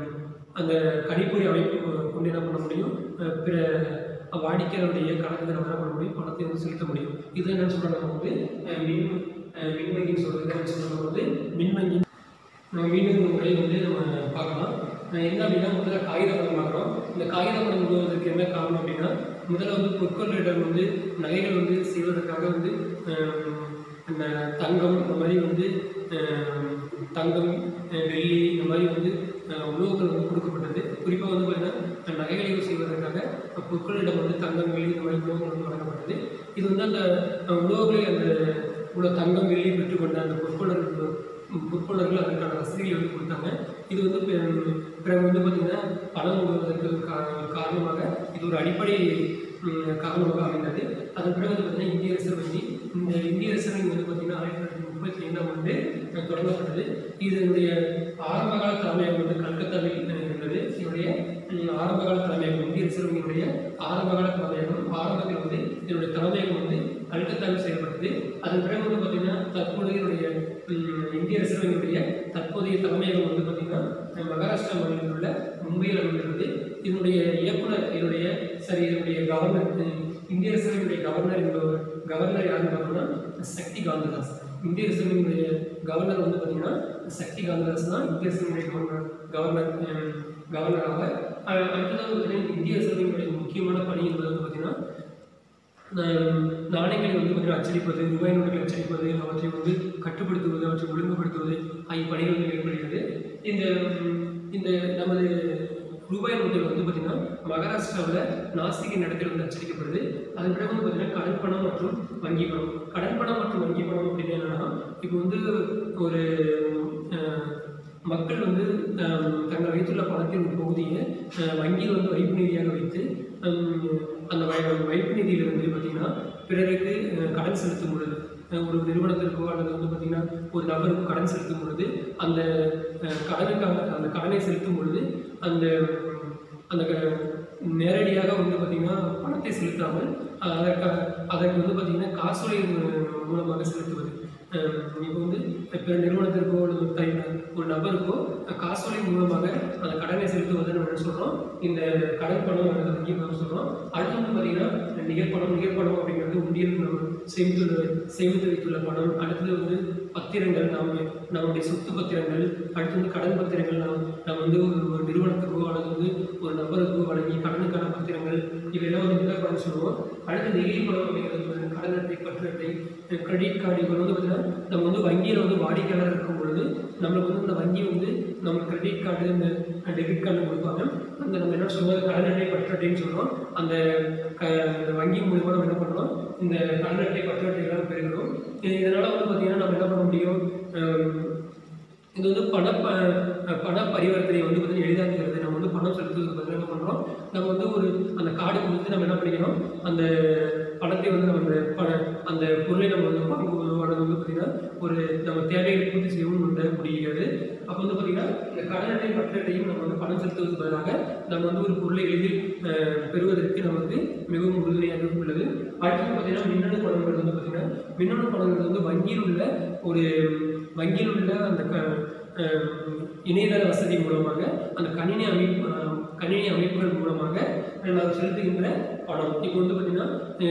அந்த கணிப்பொறி அமைப்பு கொ- கொண்டு என்ன பண்ண முடியும் அஹ் பிற வாடிக்கையாளருடைய கணக்குகளை நம்ம என்ன பண்ண முடியும் பணத்தை வந்து செலுத்த முடியும் இது என்ன சொல்கிறாங்க நம்ம வந்து அஹ் மின் அஹ் மின்வங்கின்னு சொல்கிறது என்ன சொல்கிறாங்க வந்து மின்வங்கி நம்ம மீண்டும் இந்த முறை வந்து நம்ம பார்க்கலாம் அஹ் என்ன அப்படின்னா முதல்ல காகித பணம் பார்க்குறோம் இந்த காகித பணம் உருவாவதற்கு என்ன காரணம் அப்படின்னா முதல்ல வந்து பொற்கொள்ளிடம் வந்து நகைகள் வந்து செய்வதற்காக வந்து அஹ், இந்த தங்கம் இந்த மாதிரி வந்து அஹ், தங்கம் அஹ், வெள்ளி இந்த மாதிரி வந்து அஹ், உலோகங்கள் வந்து கொடுக்கப்பட்டது குறிப்பாக வந்து பார்த்தீங்கன்னா நகைகளை செய்வதற்காக பொற்கொள்ளிடம் வந்து தங்கம் வெள்ளி இந்த மாதிரி உலோகங்கள் வந்து வழங்கப்பட்டது இது வந்து அந்த அஹ், உலோகங்களை அந்த உள்ள தங்கம் வெள்ளி பெற்றுக்கொண்ட அந்த பொற்கொள்ளர்கள் பொற்கொள்ளர்கள் அதற்கான வசதிகளை வந்து கொடுத்தாங்க இது வந்து பி- பிறகு வந்து பார்த்திங்கன்னா பணம் உருவதற்கு கா- காரணமாக இது ஒரு அடிப்படை ம், காரணமாக அமைந்தது அதன் பிறகு வந்து பார்த்திங்கன்னா இந்திய ரிசர்வ் வங்கி இந்த இந்திய ரிசர்வ் வங்கி வந்து பார்த்திங்கன்னா ஆயிரத்தி தொள்ளாயிரத்தி முப்பத்தி ஐந்தாம் ஆண்டு அஹ், தொடங்கப்பட்டது இதனுடைய ஆரம்பகால தலைமையகம் வந்து கல்கத்தாவில் அஹ், இருந்தது இதனுடைய ம், ஆரம்பகால தலைமையகம் இந்திய ரிசர்வ் வங்கியினுடைய ஆரம்பகால தலைமையகம் ஆரம்பத்தில் வந்து இதனுடைய தலைமையகம் வந்து கல்கத்தாவில் செயல்பட்டது அதன் பிறகு வந்து பார்த்திங்கன்னா தற்போது இதனுடைய ம், இந்திய ரிசர்வ் வங்கியுடைய தற்போதைய தலைமையகம் வந்து பார்த்திங்கன்னா அஹ், மகாராஷ்டிரா மாநிலத்தில் உள்ள மும்பையில் அமைந்துள்ளது இதனுடைய இயக்குனர் இதனுடைய சரி இதனுடைய கவர்னர் அஹ், இந்திய ரிசர்வ் வங்கியுடைய கவர்னர் என்பவர் கவர்னர் யாருன்னு பார்த்தோம்னா சக்தி காந்ததாஸ் இந்திய ரிசர்வ் வங்கியுடைய கவர்னர் வந்து பார்த்திங்கன்னா சக்தி காந்ததாஸ் தான் இந்திய ரிசர்வ் வங்கியுடைய கவர்னர் கவர்னர் அஹ், கவர்னராக அஹ், அடுத்ததாக வந்து பார்த்தீங்கன்னா இந்திய ரிசர்வ் வங்கியுடைய முக்கியமான பணி என்பது வந்து பார்த்திங்கன்னா நா- நாணயங்களை வந்து பார்த்தீங்கன்னா அச்சடிப்பது ரூபாய் நோட்டுகளை அச்சடிப்பது அவற்றை வந்து கட்டுப்படுத்துவது அவற்றை ஒழுங்குபடுத்துவது ஆகிய பணிகள் வந்து மேற்கொள்கிறது இந்த ம், இந்த நமது ரூபாய் நோட்டுகள் வந்து பார்த்திங்கன்னா மகாராஷ்டிராவில் நாசிக்கின் இடத்தில் வந்து அச்சடிக்கப்படுது அதன் பிறகு வந்து பார்த்திங்கன்னா கடன் பணம் மற்றும் வங்கி பணம் கடன் பணம் மற்றும் வங்கி பணம் அப்படின்னு என்னன்னா இப்போ வந்து ஒரு அஹ், மக்கள் வந்து அஹ், தங்கள் வைத்துள்ள பணத்தின் ஒரு பகுதியை அஹ், வங்கியில் வந்து வைப்பு நிதியாக வைத்து ஹம், அந்த வை- வைப்பு நிதியிலிருந்து பார்த்தீங்கன்னா பிறருக்கு அஹ், கடன் செலுத்தும் பொழுது அஹ், ஒரு நிறுவனத்திற்கோ அல்லது வந்து பார்த்தீங்கன்னா ஒரு நபருக்கு கடன் செலுத்தும் பொழுது அந்த அஹ், கடனுக்காக அந்த கடனை செலுத்தும் பொழுது அந்த உம், அந்த க- நேரடியாக வந்து பார்த்தீங்கன்னா பணத்தை செலுத்தாமல் அஹ், அதற்காக அதற்கு வந்து பார்த்தீங்கன்னா காசோலை மூ- மூலமாக செலுத்துவது இப்போ வந்து இப்போ நிறுவனத்திற்கோ அல்லது ஒரு தை ஒரு நபருக்கோ காசோலை மூலமாக அந்த கடனை செலுத்துவதை நம்ம என்ன சொல்கிறோம் இந்த கடன் பணம் அல்லது வங்கி பணம் சொல்கிறோம் அடுத்து வந்து பார்த்தீங்கன்னா நிகழ்பணம் நிகழ்பணம் அப்படிங்கிறது உண்டியல் நம்ம சேமித்து சேமித்து வைத்துள்ள பணம் அடுத்தது வந்து பத்திரங்கள் நாம் நம்முடைய சொத்து பத்திரங்கள் அடுத்து வந்து கடன் பத்திரங்கள் நாம் நம்ம வந்து ஒரு ஒரு நிறுவனத்துக்கோ அல்லது வந்து ஒரு நபருக்கோ வழங்கி கடனுக்கான பத்திரங்கள் இவையெல்லாம் வந்து நிகழ்பணம் சொல்லுவோம் அடுத்து நெகிழி பணம் அப்படிங்கிறது வந்து கடன் அட்டை பற்று அட்டை கிரெடிட் கார்டு இப்போ வந்து பார்த்தீங்கன்னா நம்ம வந்து வங்கியில் வந்து வாடிக்கையாளர் இருக்கும் பொழுது நம்மளுக்கு வந்து இந்த வங்கி வந்து நம்ம கிரெடிட் கார்டு இந்த டெபிட் கார்டு கொடுப்பாங்க அந்த நம்ம என்ன சொல்லுவோம் கடன் அட்டை பற்று அட்டைன்னு சொல்கிறோம் அந்த க அந்த வங்கி மூலிமா நம்ம என்ன பண்ணுறோம் இந்த கடன் அட்டை பற்று அட்டைகள்லாம் பெறுகிறோம் இது இதனால் வந்து பார்த்திங்கன்னா நம்ம என்ன பண்ண முடியும் அஹ் இது வந்து பண ப பண பரிவர்த்தனை வந்து பார்த்தீங்கன்னா எளிதாக்குகிறது நம்ம வந்து பணம் செலுத்துவதுக்கு பதிலாக என்ன பண்ணுறோம் நம்ம வந்து ஒரு அந்த கார்டு கொடுத்து நம்ம என்ன பண்ணிக்கணும் அந்த பணத்தை வந்து நம்ம அந்த பண அந்த பொருளை நம்ம வந்து வாங்குவதோ அல்லது வந்து பார்த்திங்கன்னா ஒரு நம்ம தேவைகளை பூர்த்தி செய்யவும் வந்து முடிகிறது அப்போ வந்து பார்த்திங்கன்னா இந்த கடன் அட்டை பற்று அட்டையும் நம்ம வந்து பணம் செலுத்துவதற்கு பதிலாக நம்ம வந்து ஒரு பொருளை எளிதில் அஹ், பெறுவதற்கு நமக்கு மிகவும் உறுதுணையாக உள்ளது அடுத்து பார்த்தீங்கன்னா மின்னணு பணங்கிறது வந்து பார்த்திங்கன்னா மின்னணு பணங்கிறது வந்து வங்கியில் உள்ள ஒரு வங்கியில் உள்ள அந்த க அஹ், இணையதள வசதி மூலமாக அந்த கணினி அமைப்பு அஹ், கணினி அமைப்புகள் மூலமாக நாம் செலுத்துகின்ற பணம் இப்போ வந்து பார்த்திங்கன்னா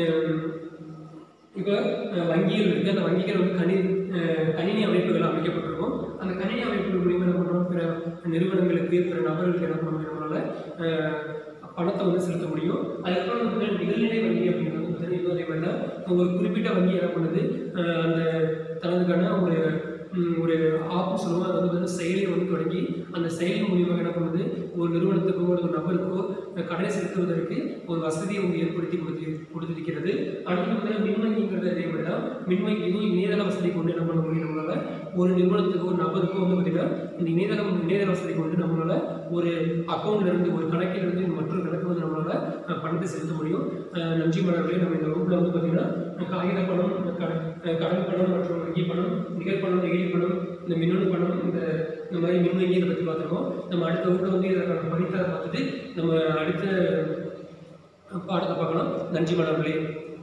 இப்போ அஹ், வங்கிகள் இருக்குது அந்த வங்கிகள் வந்து கணி அஹ், கணினி அமைப்புகள் அமைக்கப்பட்டிருக்கும் அந்த கணினி அமைப்புகள் மூலியமாக என்ன பண்ணுறோம் பிற நிறுவனங்களுக்கு பிற நபர்களுக்கு என்ன பண்ண முடியும் நம்மளால் அஹ், பணத்தை வந்து செலுத்த முடியும் அதுக்கப்புறம் வந்து பார்த்தீங்கன்னா நிகழ்நிலை வங்கி அப்படிங்கிறது வந்து பார்த்தீங்கன்னா இன்னும் அதே மாதிரி தான் ஒரு குறிப்பிட்ட வங்கி என்ன பண்ணுது அஹ், அந்த தனதுக்கான ஒரு ம், ஒரு ஆப்னு சொல்லுவோம் அது வந்து பார்த்தீங்கன்னா செயலியை வந்து தொடங்கி அந்த செயலி மூலியமாக என்ன பண்ணுது ஒரு நிறுவனத்துக்கோ ஒரு நபருக்கோ அஹ், கடனை செலுத்துவதற்கு ஒரு வசதியை வந்து ஏற்படுத்தி கொடுத்து கொடுத்திருக்கிறது அடுத்து பார்த்தீங்கன்னா மின்வங்கிங்கிறது அதே மாதிரி தான் மின்வங்கி இதுவும் இணையதள வசதி கொண்டு என்ன பண்ண முடியும் நம்மளால் ஒரு நிறுவனத்துக்கோ ஒரு நபருக்கோ வந்து பார்த்தீங்கன்னா இந்த இணையதளம் இணையதள வசதி கொண்டு நம்மளால் ஒரு அக்கௌண்ட்ல இருந்து ஒரு கணக்கில் இருந்து மற்றொரு கணக்கு வந்து நம்மளால் அஹ், பணத்தை செலுத்த முடியும் அஹ், நன்றி மலர்களே நம்ம இந்த வகுப்பில் வந்து பார்த்தீங்கன்னா காகித பணம் கடன் அஹ், கடன் பணம் மற்றும் வங்கி பணம் நிகழ்பணம் நெகிழி பணம் இந்த மின்னணு பணம் இந்த இந்த மாதிரி மின்வங்கி இதை பற்றி பார்த்துருக்கோம் நம்ம அடுத்த வகுப்பில் வந்து இதற்கான படித்ததை பார்த்துட்டு நம்ம அடுத்த பாடத்தை பார்க்கலாம் நன்றி மலர்களே